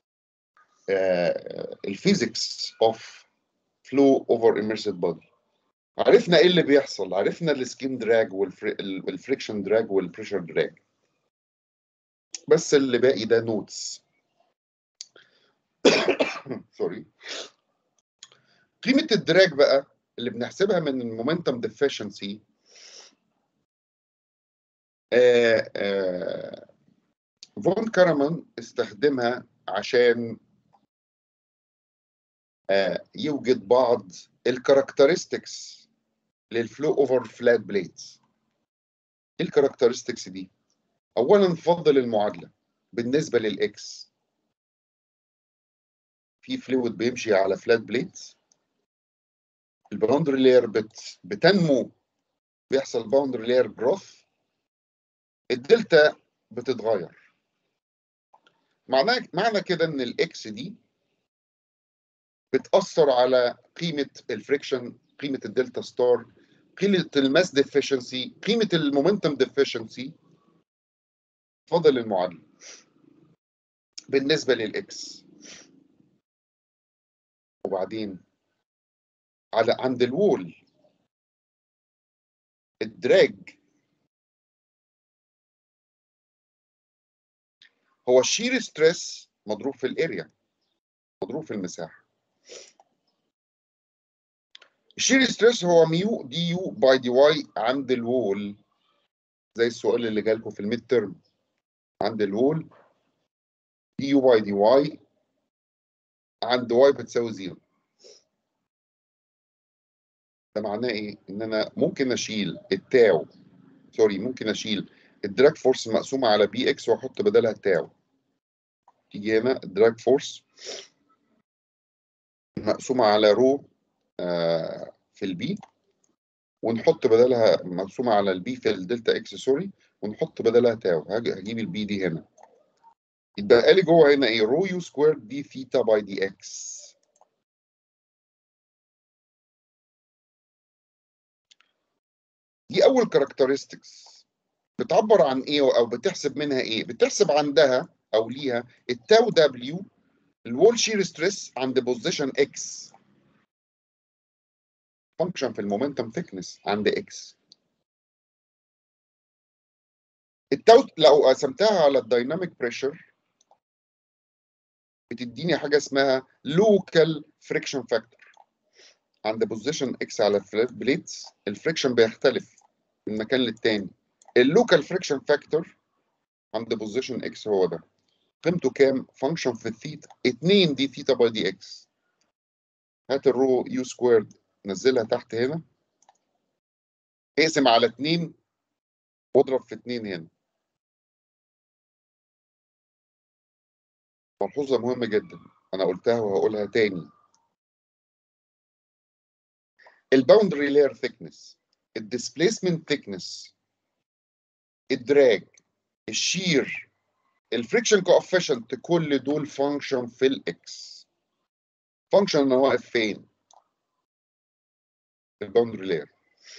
A: الفيزيكس اوف فلو اوفر immersed بودي عرفنا ايه اللي بيحصل عرفنا السكين دراج والفريكشن دراج والبريشر دراج بس اللي باقي ده نوتس سوري قيمة الدراج بقى اللي بنحسبها من المومنتم ديفيشنسي فون كارمان استخدمها عشان آه، يوجد بعض الكاركترستكس للفلو اوفر فلات بليدز ايه الكاركترستكس دي اولا فضل المعادله بالنسبه للاكس في فلويد بيمشي على فلات بليدز الباوندري لاير بت بتنمو بيحصل باوندري لاير جروث الدلتا بتتغير معناه معنى كده ان الاكس دي بتأثر على قيمة الفريكشن قيمة الدلتا ستار قيمة الماس ديفيشنسي قيمة المومنتم ديفيشنسي فضل المعادلة بالنسبة للإكس وبعدين على عند الوول الدراج هو الشير ستريس مضروب في الاريا مضروب في المساحه الشير ستريس هو ميو دي يو باي دي واي عند الوول زي السؤال اللي جالكم في الميد ترم عند الوول دي يو باي دي واي عند واي بتساوي زيرو ده معناه ايه؟ ان انا ممكن اشيل التاو سوري ممكن اشيل الدراج فورس مقسومه على بي اكس واحط بدلها تاو تيجي هنا الدراج فورس مقسومه على رو آه في البي ونحط بدلها مقسومه على البي في الدلتا اكس سوري ونحط بدلها تاو هاجي هجيب البي دي هنا يتبقى لي جوه هنا ايه رو يو سكوير دي ثيتا باي دي اكس دي اول كاركترستكس بتعبر عن ايه او بتحسب منها ايه بتحسب عندها او ليها التاو دبليو الوول شير ستريس عند بوزيشن اكس فانكشن في المومنتم ثيكنس عند اكس التاو لو قسمتها على الدايناميك بريشر بتديني حاجه اسمها لوكال فريكشن فاكتور عند بوزيشن اكس على الفلات بليتس الفريكشن بيختلف من مكان للتاني اللوكال فريكشن فاكتور عند بوزيشن اكس هو ده قيمته كام فانكشن في الثيتا 2 دي ثيتا باي دي اكس هات الرو يو سكويرد نزلها تحت هنا اقسم على 2 واضرب في 2 هنا ملحوظة مهمة جدا أنا قلتها وهقولها تاني الباوندري لاير ثيكنس الديسبيسمنت ثيكنس الدراج الشير الفريكشن كوفيشنت كل دول فانكشن في الاكس فانكشن انا واقف فين الباوندري لاير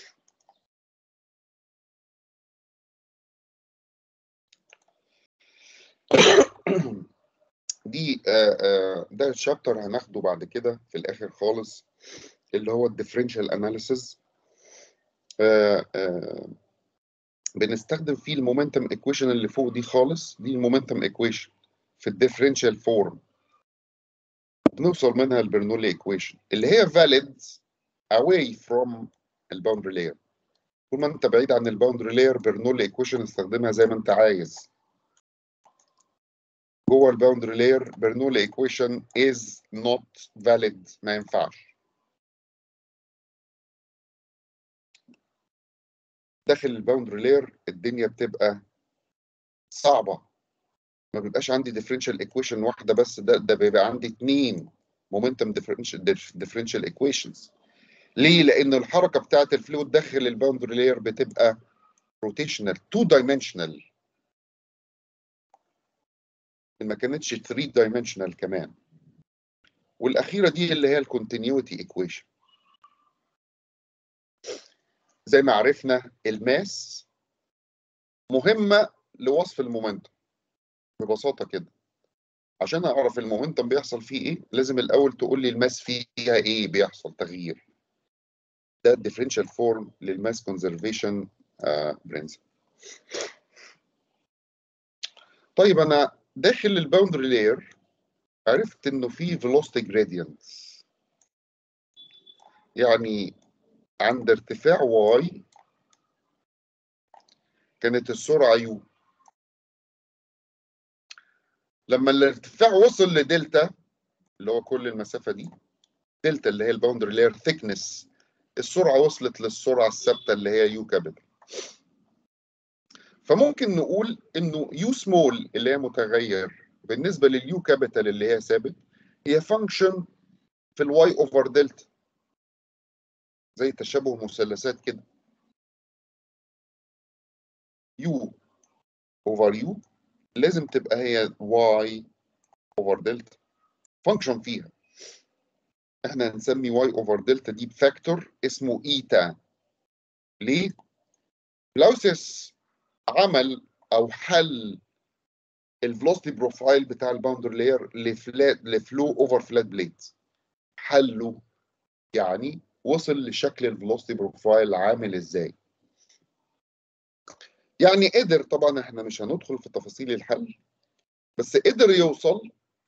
A: دي آه آه ده الشابتر هناخده بعد كده في الاخر خالص اللي هو الديفرنشال اناليسيز بنستخدم فيه المومنتم ايكويشن اللي فوق دي خالص دي المومنتم ايكويشن في الديفرنشال فورم بنوصل منها البرنولي ايكويشن اللي هي valid away from الباوندري لاير طول ما انت بعيد عن الباوندري لاير برنولي ايكويشن استخدمها زي ما انت عايز جوه الباوندري لاير برنولي ايكويشن is not valid ما ينفعش داخل الباوندري لاير الدنيا بتبقى صعبه ما بيبقاش عندي ديفرنشال ايكويشن واحده بس ده ده بيبقى عندي اثنين مومنتم ديفرنشال ايكويشنز ليه لان الحركه بتاعه الفلويد داخل الباوندري لاير بتبقى روتيشنال تو دايمنشنال ما كانتش 3 دايمنشنال كمان والاخيره دي اللي هي الكونتينيوتي ايكويشن زي ما عرفنا الماس مهمه لوصف المومنتم ببساطه كده عشان اعرف المومنتم بيحصل فيه ايه لازم الاول تقول لي الماس فيها ايه بيحصل تغيير ده الديفرنشال فورم للماس كونزرفيشن برنسبل طيب انا داخل الباوندري لاير عرفت انه في velocity gradients يعني عند ارتفاع y كانت السرعة u لما الارتفاع وصل لدلتا اللي هو كل المسافة دي دلتا اللي هي الباوندري لاير thickness السرعة وصلت للسرعة الثابتة اللي هي يو كابيتال فممكن نقول انه يو سمول اللي هي متغير بالنسبة لليو كابيتال اللي هي ثابت هي فانكشن في الواي اوفر دلتا زي تشابه مثلثات كده يو اوفر يو لازم تبقى هي واي اوفر دلتا فانكشن فيها احنا هنسمي واي اوفر دلتا دي بفاكتور اسمه ايتا ليه؟ لاوسيس عمل او حل الفلوسيتي بروفايل بتاع الباوندر لاير لفلات لفلو اوفر فلات بليت حله يعني وصل لشكل الفلوسيتي بروفايل عامل ازاي يعني قدر طبعا احنا مش هندخل في تفاصيل الحل بس قدر يوصل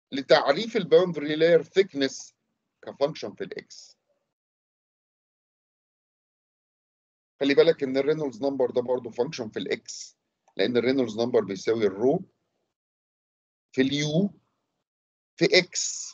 A: لتعريف الباوندري لاير ثيكنس كفانكشن في الاكس خلي بالك ان الرينولدز نمبر ده برضه فانكشن في الاكس لان الرينولدز نمبر بيساوي الرو في اليو في اكس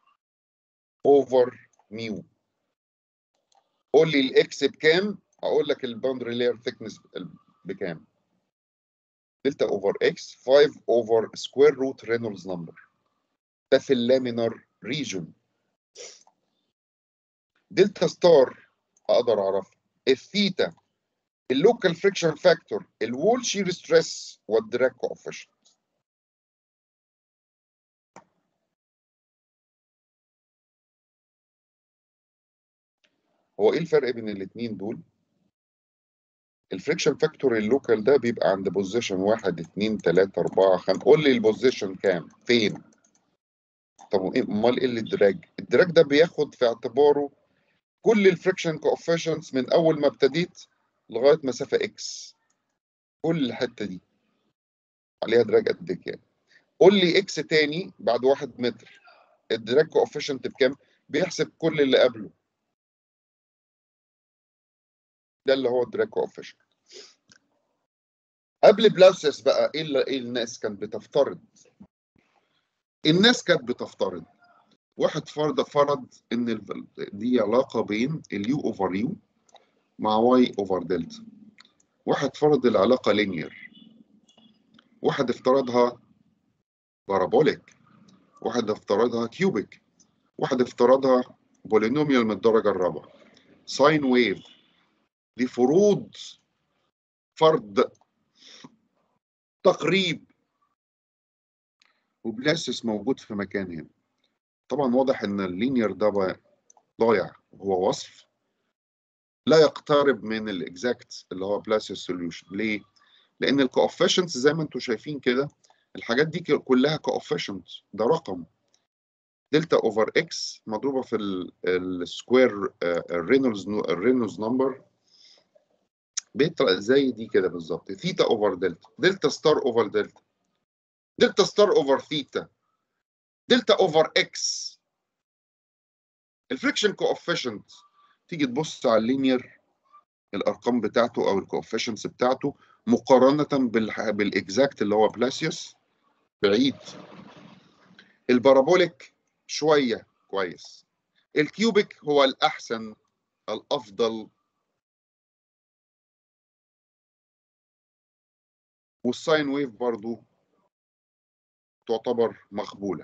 A: اوفر ميو قول لي الاكس بكام اقول لك الباوندري لاير ثيكنس بكام دلتا اوفر اكس 5 اوفر سكوير روت رينولدز نمبر ده في اللامينر ريجون دلتا ستار اقدر اعرفها الثيتا اللوكال فريكشن فاكتور الوول شير ستريس والدراج كوفيشنت هو ايه الفرق بين الاثنين دول الفريكشن فاكتور اللوكال ده بيبقى عند بوزيشن واحد اتنين تلاتة أربعة خمسة قول لي البوزيشن كام فين طب وإيه- امال ايه اللي الدراج الدراج ده بياخد في اعتباره كل الفريكشن كوفيشنتس من اول ما ابتديت لغايه مسافه اكس كل الحته دي عليها دراج قد كده قول لي اكس تاني بعد واحد متر الدراج كوفيشنت بكام بيحسب كل اللي قبله ده اللي هو الدراج كوفيشنت قبل بلاسيس بقى ايه اللي ايه الناس كانت بتفترض الناس كانت بتفترض واحد فرض فرض ان ال- دي علاقه بين اليو اوفر يو مع واي اوفر دلتا واحد فرض العلاقه لينير واحد افترضها بارابوليك واحد افترضها كيوبيك واحد افترضها بولينوميال من الدرجه الرابعه ساين ويف دي فروض فرض تقريب وبلاسس موجود في مكان هنا طبعا واضح ان اللينير ده بقى ضايع هو وصف لا يقترب من الاكزاكت اللي هو بلاسس سوليوشن ليه لان الكوفيشنتس زي ما انتم شايفين كده الحاجات دي ك- كلها كوفيشنت ده رقم دلتا اوفر اكس مضروبه في السكوير الرينولدز الرينولدز نمبر بيطلع زي دي كده بالظبط ثيتا اوفر دلتا دلتا ستار اوفر دلتا دلتا ستار اوفر ثيتا دلتا اوفر اكس الفريكشن كوفيشنت تيجي تبص على اللينير الارقام بتاعته او الكوفيشنتس بتاعته مقارنه بالح- بالاكزاكت اللي هو بلاسيوس بعيد البارابوليك شويه كويس الكيوبيك هو الاحسن الافضل والساين ويف برضو تعتبر مقبوله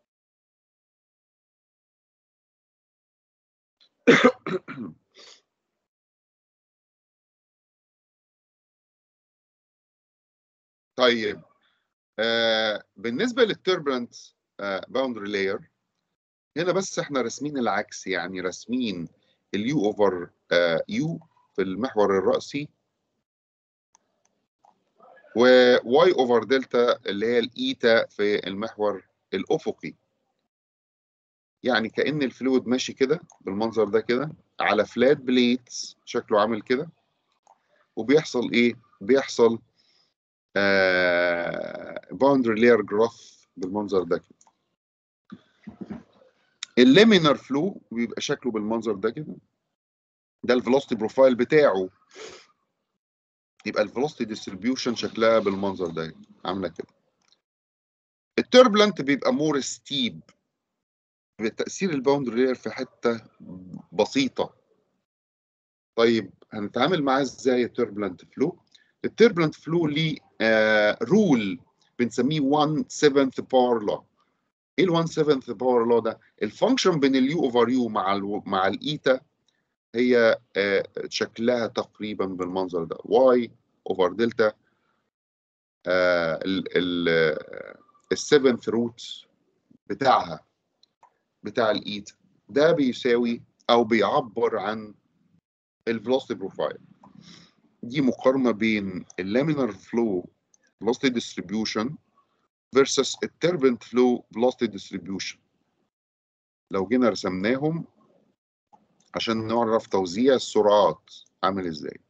A: طيب آه بالنسبه للتربلنت باوندري لاير هنا بس احنا راسمين العكس يعني راسمين اليو اوفر يو في المحور الرأسي وواي اوفر دلتا اللي هي الايتا في المحور الافقي يعني كأن الفلويد ماشي كده بالمنظر ده كده على فلات بليتس شكله عامل كده وبيحصل ايه بيحصل باوندري لاير جروث بالمنظر ده كده الليمينر فلو بيبقى شكله بالمنظر ده كده ده الفيلوسيتي بروفايل بتاعه يبقى الفيلوسيتي ديستريبيوشن شكلها بالمنظر ده عامله كده التربلنت بيبقى مور ستيب بتأثير الباوندري لاير في حته بسيطه طيب هنتعامل معاه ازاي التربلنت فلو التربلنت فلو ليه رول بنسميه 1 7 باور لو ايه ال 1 7 باور لو ده الفانكشن بين اليو اوفر يو مع ال مع الايتا هي آه، شكلها تقريبا بالمنظر ده واي اوفر دلتا السيفنث روت بتاعها بتاع الايتا ده بيساوي او بيعبر عن الفلوسيتي بروفايل دي مقارنه بين اللامينر فلو velocity distribution versus التربنت فلو velocity distribution لو جينا رسمناهم عشان نعرف توزيع السرعات عامل ازاي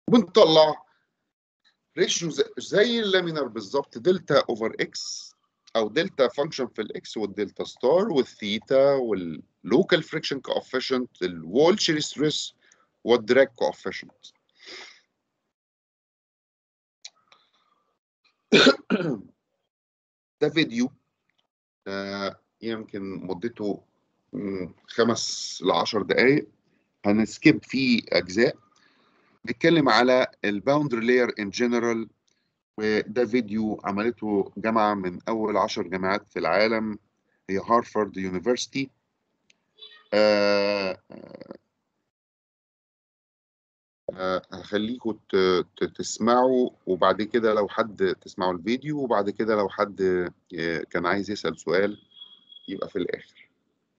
A: وبنطلع ريشيو زي اللامينر بالظبط دلتا اوفر اكس او دلتا فانكشن في الاكس والدلتا ستار والثيتا واللوكال فريكشن كوفيشنت الوول شير ستريس والدراج كوفيشنت ده فيديو آه، يمكن مدته مم، خمس لعشر دقايق هنسكيب فيه أجزاء بيتكلم على الباوندري لاير ان جنرال وده فيديو عملته جامعة من أول عشر جامعات في العالم هي هارفارد يونيفرسيتي آه، آه، هخليكم ت- ت- تسمعوا وبعد كده لو حد تسمعوا الفيديو وبعد كده لو حد آه، كان عايز يسأل سؤال يبقى في الآخر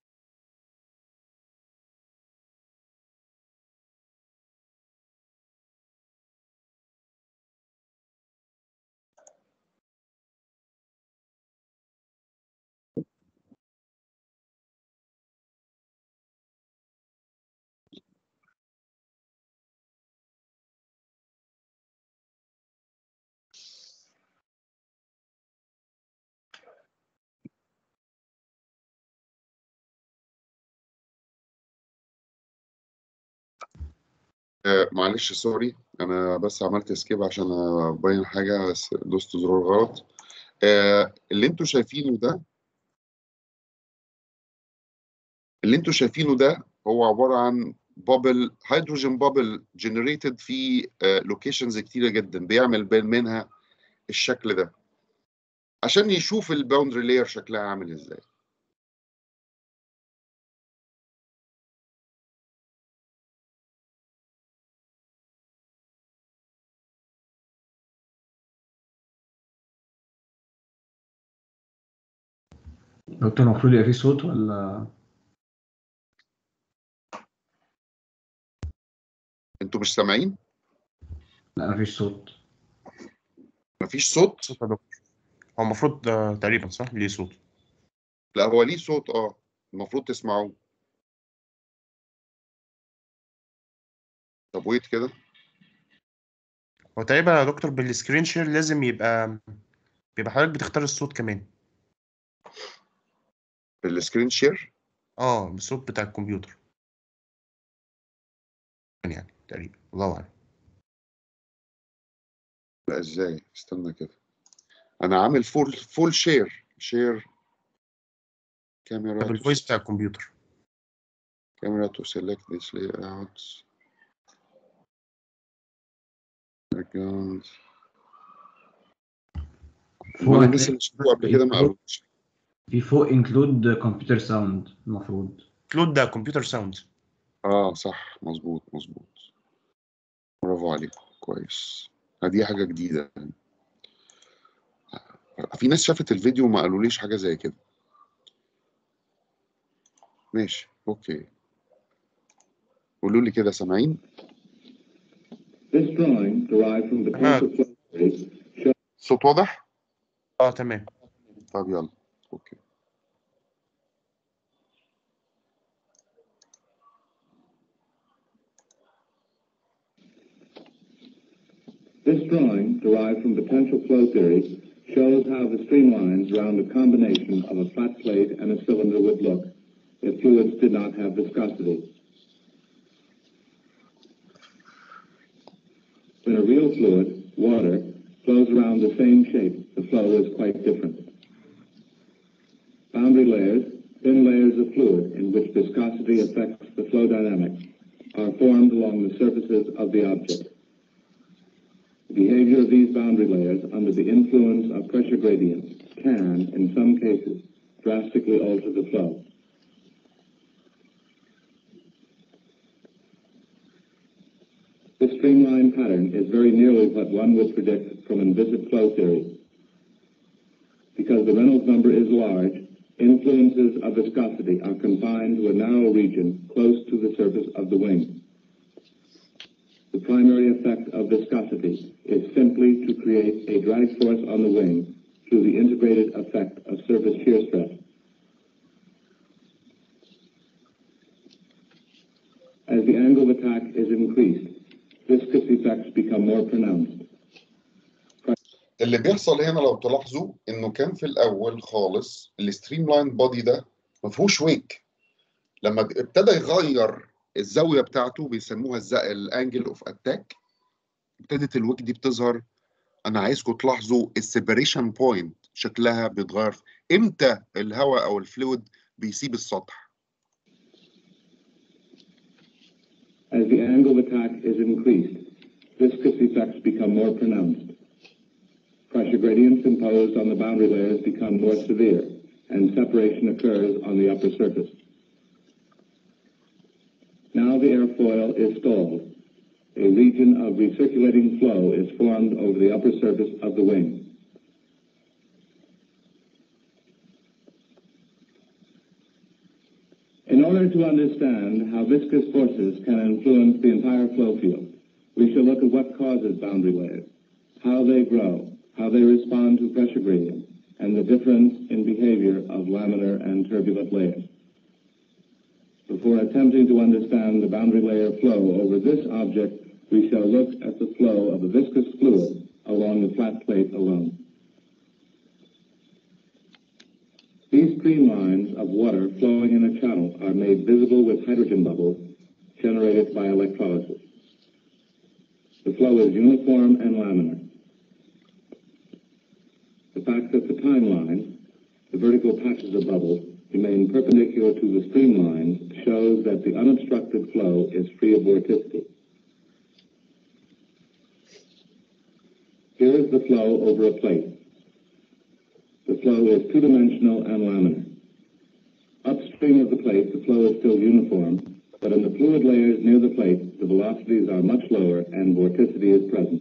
A: آه، معلش سوري أنا بس عملت سكيب عشان أبين حاجة بس دوست زرار غلط آه، اللي انتوا شايفينه ده اللي انتوا شايفينه ده هو عبارة عن بابل هيدروجين بابل جنريتد في لوكيشنز كتيرة جدا بيعمل بين منها الشكل ده عشان يشوف الباوندري لاير شكلها عامل ازاي
C: دكتور المفروض يبقى فيه صوت ولا
A: انتوا مش سامعين
C: لا مفيش صوت
A: مفيش صوت
B: صوت يا دكتور هو المفروض آه، تقريبا صح ليه صوت
A: لا هو ليه صوت اه المفروض تسمعوه طب ويت كده
B: هو تقريبا يا دكتور بالسكرين شير لازم يبقى بيبقى حضرتك بتختار الصوت كمان
A: بالسكرين شير
B: اه بالصوت بتاع الكمبيوتر يعني تقريبا الله اعلم
A: لا ازاي استنى كده انا عامل فول فول شير شير كاميرا
B: ده بالفويس بتاع الكمبيوتر
A: camera to select this layout background
C: فوق
A: وانا
C: هتلاقي
A: الناس اللي شافوه قبل كده ما قالوش
C: في فوق انكلود كمبيوتر ساوند المفروض
B: كلود ده كمبيوتر ساوند
A: اه صح مظبوط مظبوط برافو عليكم كويس دي حاجة جديدة في ناس شافت الفيديو وما قالوليش حاجة زي كده ماشي اوكي قولوا لي كده سامعين
E: This drawing, derived from the
B: Uh-huh.
E: concept flow theory,
A: الصوت واضح
B: اه تمام
A: طب يلا اوكي
E: this drawing, derived from potential flow theory, shows how the streamlines around a combination of a flat plate and a cylinder would look if fluids did not have viscosity. When a real fluid, water, flows around the same shape, the flow is quite different. Boundary layers, thin layers of fluid in which viscosity affects the flow dynamics, are formed along the surfaces of the object. The behavior of these boundary layers under the influence of pressure gradients can, in some cases, drastically alter the flow. This streamline pattern is very nearly what one would predict from inviscid flow theory. Because the Reynolds number is large, influences of viscosity are confined to a narrow region close to the surface of the wing. The primary effect of viscosity is simply to create a drag force on the wing through the integrated effect of surface shear stress. As the angle of attack is increased, viscous effects become more pronounced.
A: اللي بيحصل هنا لو تلاحظوا انه كان في الاول خالص الستريم لاين بودي ده ما فيهوش ويك لما ابتدى يغير الزاويه بتاعته بيسموها الانجل اوف اتاك ابتدت الويك دي بتظهر انا عايزكم تلاحظوا السيبريشن بوينت شكلها بيتغير امتى الهواء او الفلويد بيسيب السطح
E: As the angle of attack is increased, viscous effects become more pronounced. Pressure gradients imposed on the boundary layers become more severe, and separation occurs on the upper surface. Now the airfoil is stalled. A region of recirculating flow is formed over the upper surface of the wing. In order to understand how viscous forces can influence the entire flow field, we shall look at what causes boundary layers, how they grow, how they respond to pressure gradients, and the difference in behavior of laminar and turbulent layers. Before attempting to understand the boundary layer flow over this object, we shall look at the flow of a viscous fluid along the flat plate alone. These streamlines of water flowing in a channel are made visible with hydrogen bubbles generated by electrolysis. The flow is uniform and laminar. The fact that the timeline, the vertical patches of bubbles, remain perpendicular to the streamlines shows that the unobstructed flow is free of vorticity. Here is the flow over a plate. The flow is two-dimensional and laminar. Upstream of the plate, the flow is still uniform, but in the fluid layers near the plate, the velocities are much lower and vorticity is present.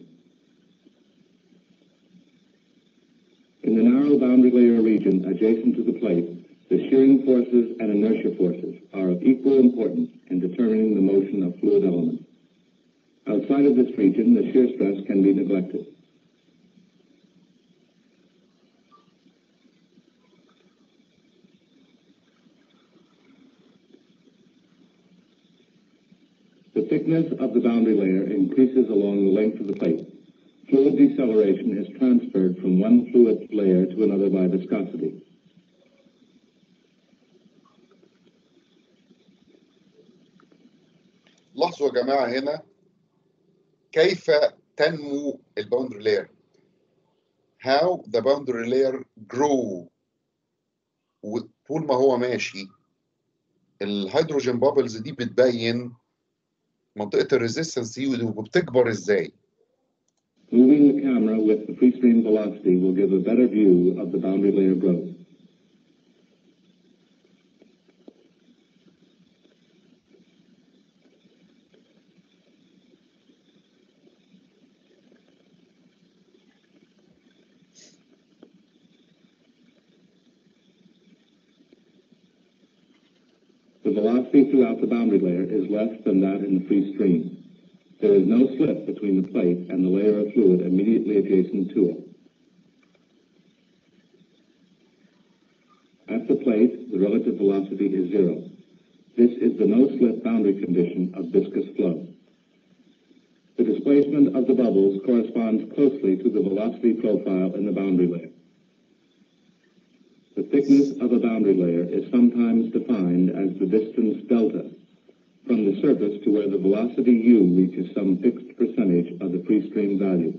E: In the narrow boundary layer region adjacent to the plate, the shearing forces and inertia forces are of equal importance in determining the motion of fluid elements. Outside of this region, the shear stress can be neglected. The thickness of the boundary layer increases along the length of the plate. Fluid deceleration is transferred from one fluid layer to another by viscosity.
A: لاحظوا يا جماعه هنا كيف تنمو الباوندري لاير how the boundary layer grow وطول ما هو ماشي الهيدروجين بابلز دي بتبين منطقه الريزيستنس دي وبتكبر ازاي
E: Moving the camera with the free stream velocity will give a better view of the boundary layer growth. The velocity throughout the boundary layer is less than that in the free stream. There is no slip between the plate and the layer of fluid immediately adjacent to it. At the plate, the relative velocity is zero. This is the no-slip boundary condition of viscous flow. The displacement of the bubbles corresponds closely to the velocity profile in the boundary layer. The thickness of a boundary layer is sometimes defined as the distance delta from the surface to where the velocity u reaches some fixed percentage of the free stream value.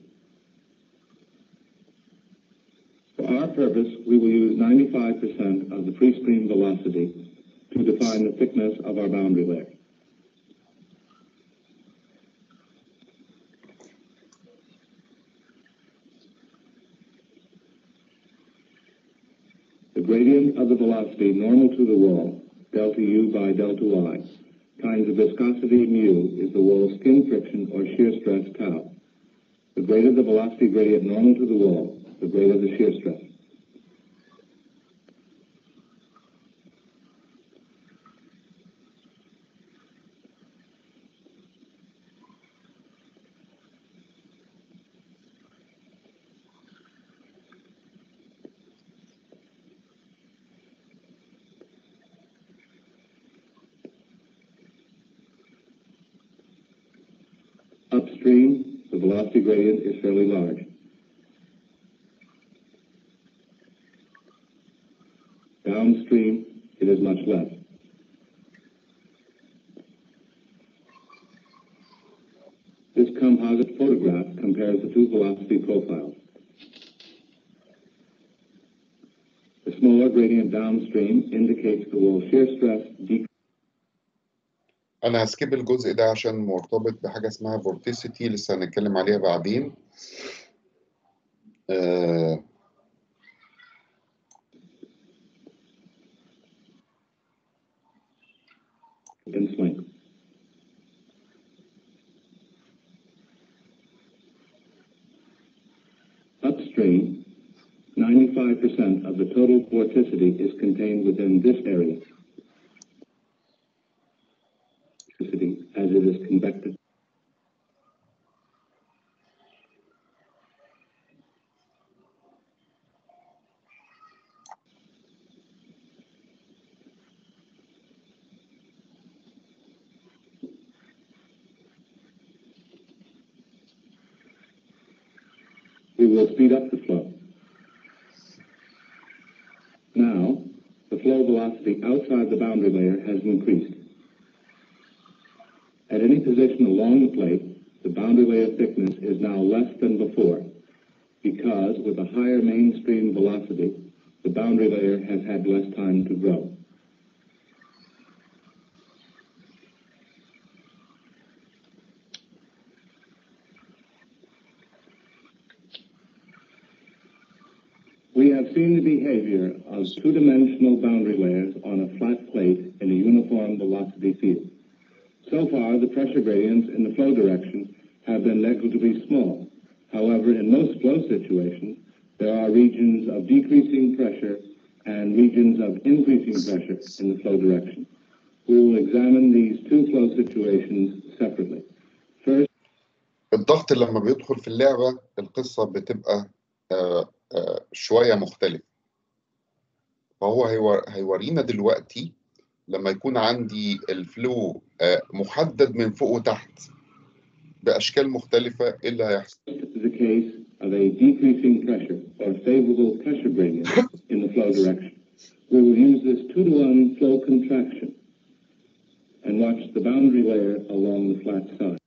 E: For our purpose, we will use 95% of the free stream velocity to define the thickness of our boundary layer. The gradient of the velocity normal to the wall, delta u by delta y, times the viscosity mu is the wall's skin friction or shear stress tau. The greater the velocity gradient normal to the wall, the greater the shear stress. Upstream, the velocity gradient is fairly large. downstream, it is much less. This composite photograph compares the two velocity profiles. The smaller gradient downstream indicates the wall shear stress decrease
A: انا هسكيب الجزء ده عشان مرتبط بحاجه اسمها فورتيسيتي لسه هنتكلم عليها بعدين آه
E: in swing. Upstream, 95% of the total vorticity is contained within this area. Vorticity As it is convected. we will speed up the flow. Now, the flow velocity outside the boundary layer has increased. At any position along the plate, the boundary layer thickness is now less than before, because with a higher mainstream velocity, the boundary layer has had less time to grow. We have seen the behavior of two-dimensional boundary layers on a flat plate in a uniform velocity field. So far, the pressure gradients in the flow direction have been negligibly small. However, in most flow situations, there are regions of decreasing pressure and regions of increasing pressure in the flow direction. We will examine these two flow situations separately. First,
A: الضغط لما بيدخل في اللعبه القصه بتبقى آه آه شويه مختلفه فهو هيور- هيورينا دلوقتي لما يكون عندي الفلو آه محدد من فوق وتحت باشكال مختلفه ايه اللي هيحصل
E: is a case of a decreasing pressure or favorable pressure gradient in the flow direction. We will use this two to one flow contraction and watch the boundary layer along the flat side.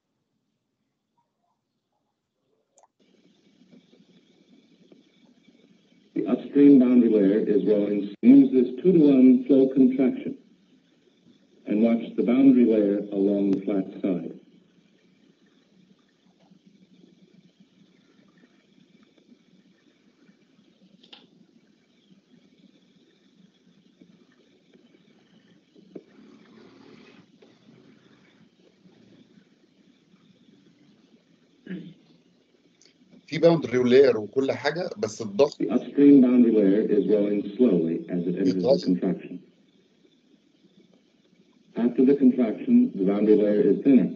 E: The upstream boundary layer is rolling. Use this two to one flow contraction and watch the boundary layer along the flat side.
A: في باوندري لاير وكل حاجه بس الضغط
E: The upstream boundary layer is rolling slowly as it enters the
A: Because-
E: contraction. After the contraction, the boundary layer is thinner.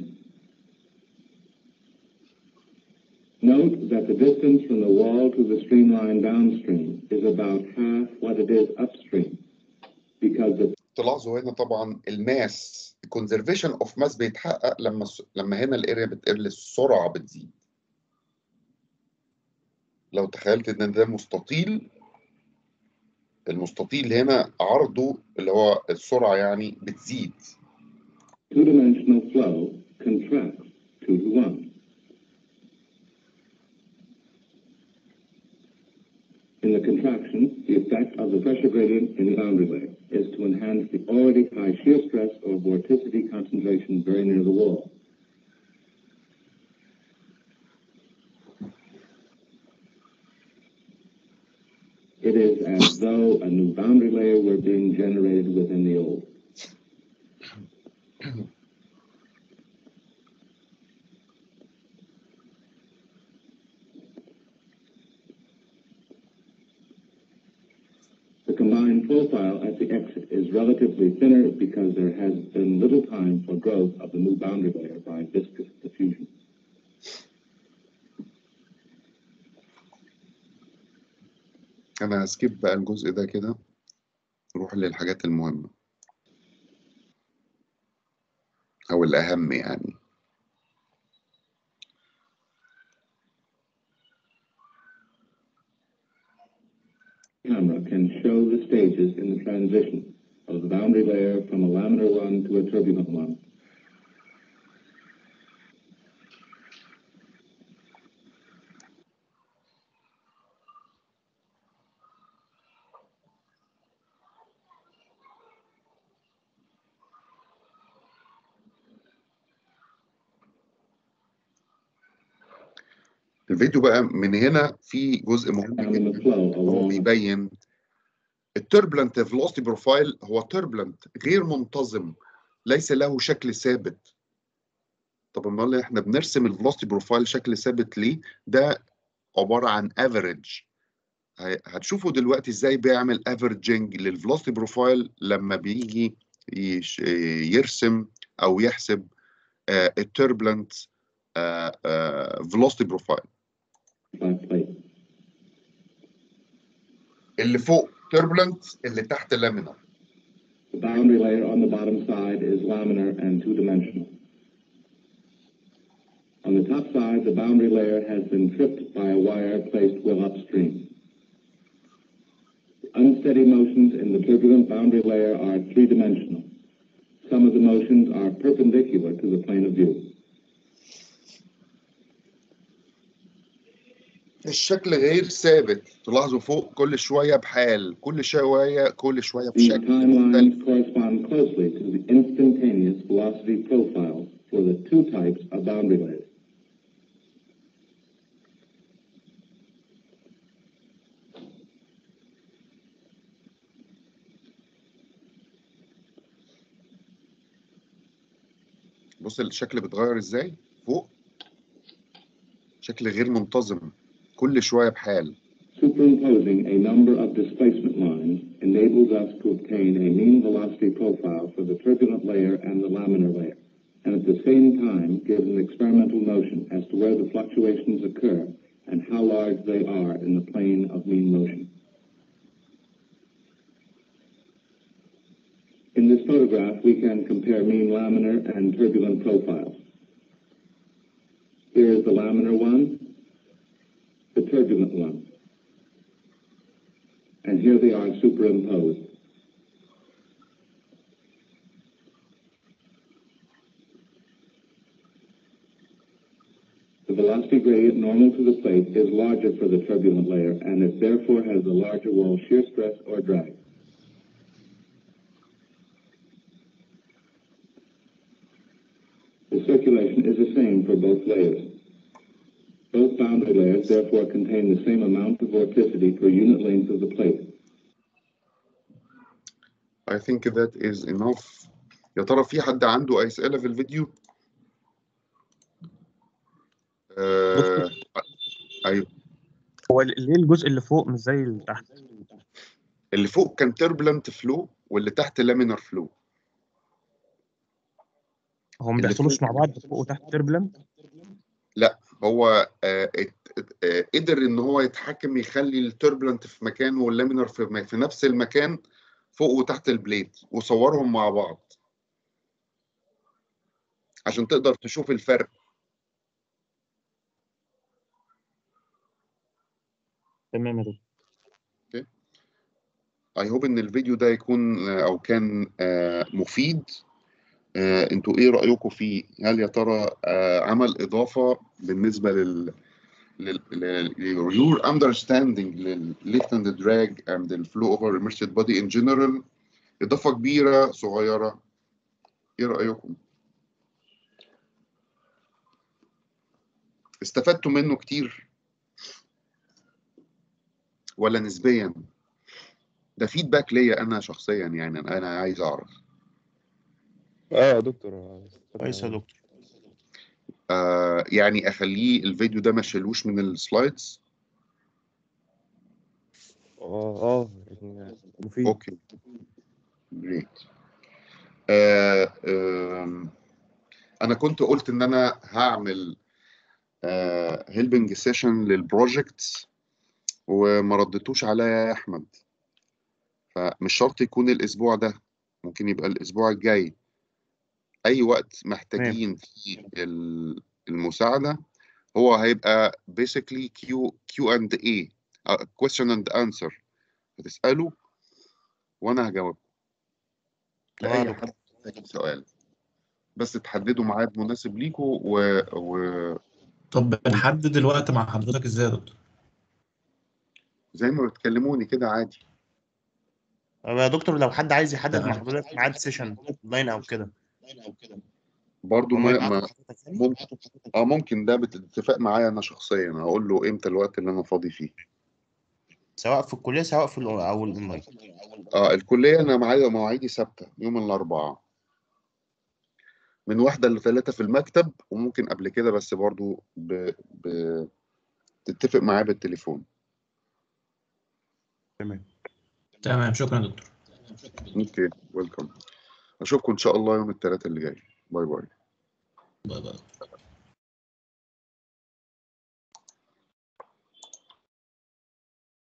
E: Note that the distance from the wall to the streamline downstream is about half what it is upstream because the
A: تلاحظوا هنا طبعا الماس الكونزرفيشن اوف ماس بيتحقق لما الس- لما هنا الاريا بتقل السرعه بتزيد لو تخيلت ان ده مستطيل المستطيل هنا عرضه اللي هو السرعه يعني بتزيد
E: two-dimensional flow contracts two to one. In the contraction, the effect of the pressure gradient in the boundary layer is to enhance the already high shear stress or vorticity concentration very near the wall. It is as though a new boundary layer were being generated within the old. The combined profile at the exit is relatively thinner because there has been little time for growth of the new boundary layer by viscous diffusion.
A: انا هسكيب بقى الجزء ده كده نروح للحاجات المهمه او الاهم يعني
E: camera can show the stages in the transition of the boundary layer from a laminar one to a turbulent one.
A: الفيديو بقى من هنا في جزء مهم
E: And in the
A: جدا
E: flow
A: هو
E: along
A: بيبين التربلنت فيلوسيتي بروفايل هو تربلنت غير منتظم ليس له شكل ثابت طب امال احنا بنرسم الفيلوسيتي بروفايل شكل ثابت ليه ده عباره عن افريج هتشوفوا دلوقتي ازاي بيعمل افريجنج للفيلوسيتي بروفايل لما بيجي يش- يرسم او يحسب التربلنت فيلوسيتي بروفايل
E: by plate.
A: اللي فوق تربلنت اللي تحت لامينار
E: The boundary layer on the bottom side is laminar and two-dimensional. On the top side, the boundary layer has been tripped by a wire placed well upstream. Unsteady motions in the turbulent boundary layer are three-dimensional. Some of the motions are perpendicular to the plane of view.
A: الشكل غير ثابت تلاحظوا فوق كل شوية بحال كل شوية كل شوية
E: These
A: بشكل مختلف
E: timelines correspond closely to the instantaneous velocity profiles for the two types of boundary layers.
A: بص الشكل بيتغير ازاي فوق شكل غير منتظم كل شوية بحال
E: Superimposing a number of displacement lines enables us to obtain a mean velocity profile for the turbulent layer and the laminar layer, and at the same time gives an experimental notion as to where the fluctuations occur and how large they are in the plane of mean motion. In this photograph, we can compare mean laminar and turbulent profiles. Here is the laminar one, the turbulent one and here they are superimposed. The velocity gradient normal to the plate is larger for the turbulent layer, and it therefore has a larger wall shear stress or drag. The circulation is the same for both layers. Both boundary layers therefore contain the same amount of vorticity per unit length of the plate.
A: I think that is enough يا ترى في حد عنده أي أسئلة في الفيديو؟ آه... أيوه
F: هو ليه الجزء اللي فوق مش زي اللي تحت
A: اللي فوق كان تربلنت فلو واللي تحت لامينار فلو
F: هو ما
A: اللي
F: بيحصلوش
A: فوق-
F: مع بعض فوق وتحت تربلنت
A: هو آه... ات- آه... قدر إن هو يتحكم يخلي التربلنت في مكان واللامينار في, م- في نفس المكان فوق وتحت البليد وصورهم مع بعض عشان تقدر تشوف الفرق
F: تمام يا دكتور
A: اي هوب ان الفيديو ده يكون آه، او كان آه، مفيد آه، انتوا ايه رايكم فيه هل يا ترى آه، عمل اضافه بالنسبه لل لل لل- your understanding لل lift and drag and the flow over immersed body in general اضافه كبيره صغيره ايه رايكم استفدتوا منه كتير ولا نسبيا ده فيدباك ليا انا شخصيا يعني انا عايز اعرف
D: اه يا دكتور
B: كويس يا دكتور
A: آه يعني اخليه الفيديو ده ما شيلوش من السلايدز
D: اه اه يعني مفيد
A: اوكي جريت آه آم، انا كنت قلت ان انا هعمل هيلبنج سيشن للبروجكتس وما ردتوش عليا يا احمد فمش شرط يكون الاسبوع ده ممكن يبقى الاسبوع الجاي اي وقت محتاجين فيه ال- المساعده هو هيبقى basically Q Q and A uh, question and answer هتسأله وأنا هجاوب
B: تمام يا
A: لأي
B: دكتور
A: حد محتاج سؤال بس تحددوا ميعاد مناسب ليكوا و... و...
G: طب بنحدد الوقت مع حضرتك ازاي يا دكتور؟
A: زي ما بتكلموني كده عادي
B: طب يا دكتور لو حد عايز يحدد مع
G: تمام.
B: حضرتك ميعاد سيشن اونلاين او كده
A: برضو
B: هما
A: ما...
B: يبعتوا
A: ما...
B: لحضرتك يعني؟
A: ممكن اه ممكن ده باتفاق معايا انا شخصيا هقول له امتى الوقت اللي انا فاضي فيه
B: سواء في الكليه سواء في الأو- او الاونلاين
A: اه الكليه انا معايا مواعيدي ثابته يوم الاربعاء من واحدة لثلاثة في المكتب وممكن قبل كده بس برضو ب... ب... تتفق معاه بالتليفون
B: تمام
G: تمام شكرا يا دكتور
A: اوكي ويلكم اشوفكم ان شاء الله يوم الثلاثاء اللي جاي باي باي
G: باي باي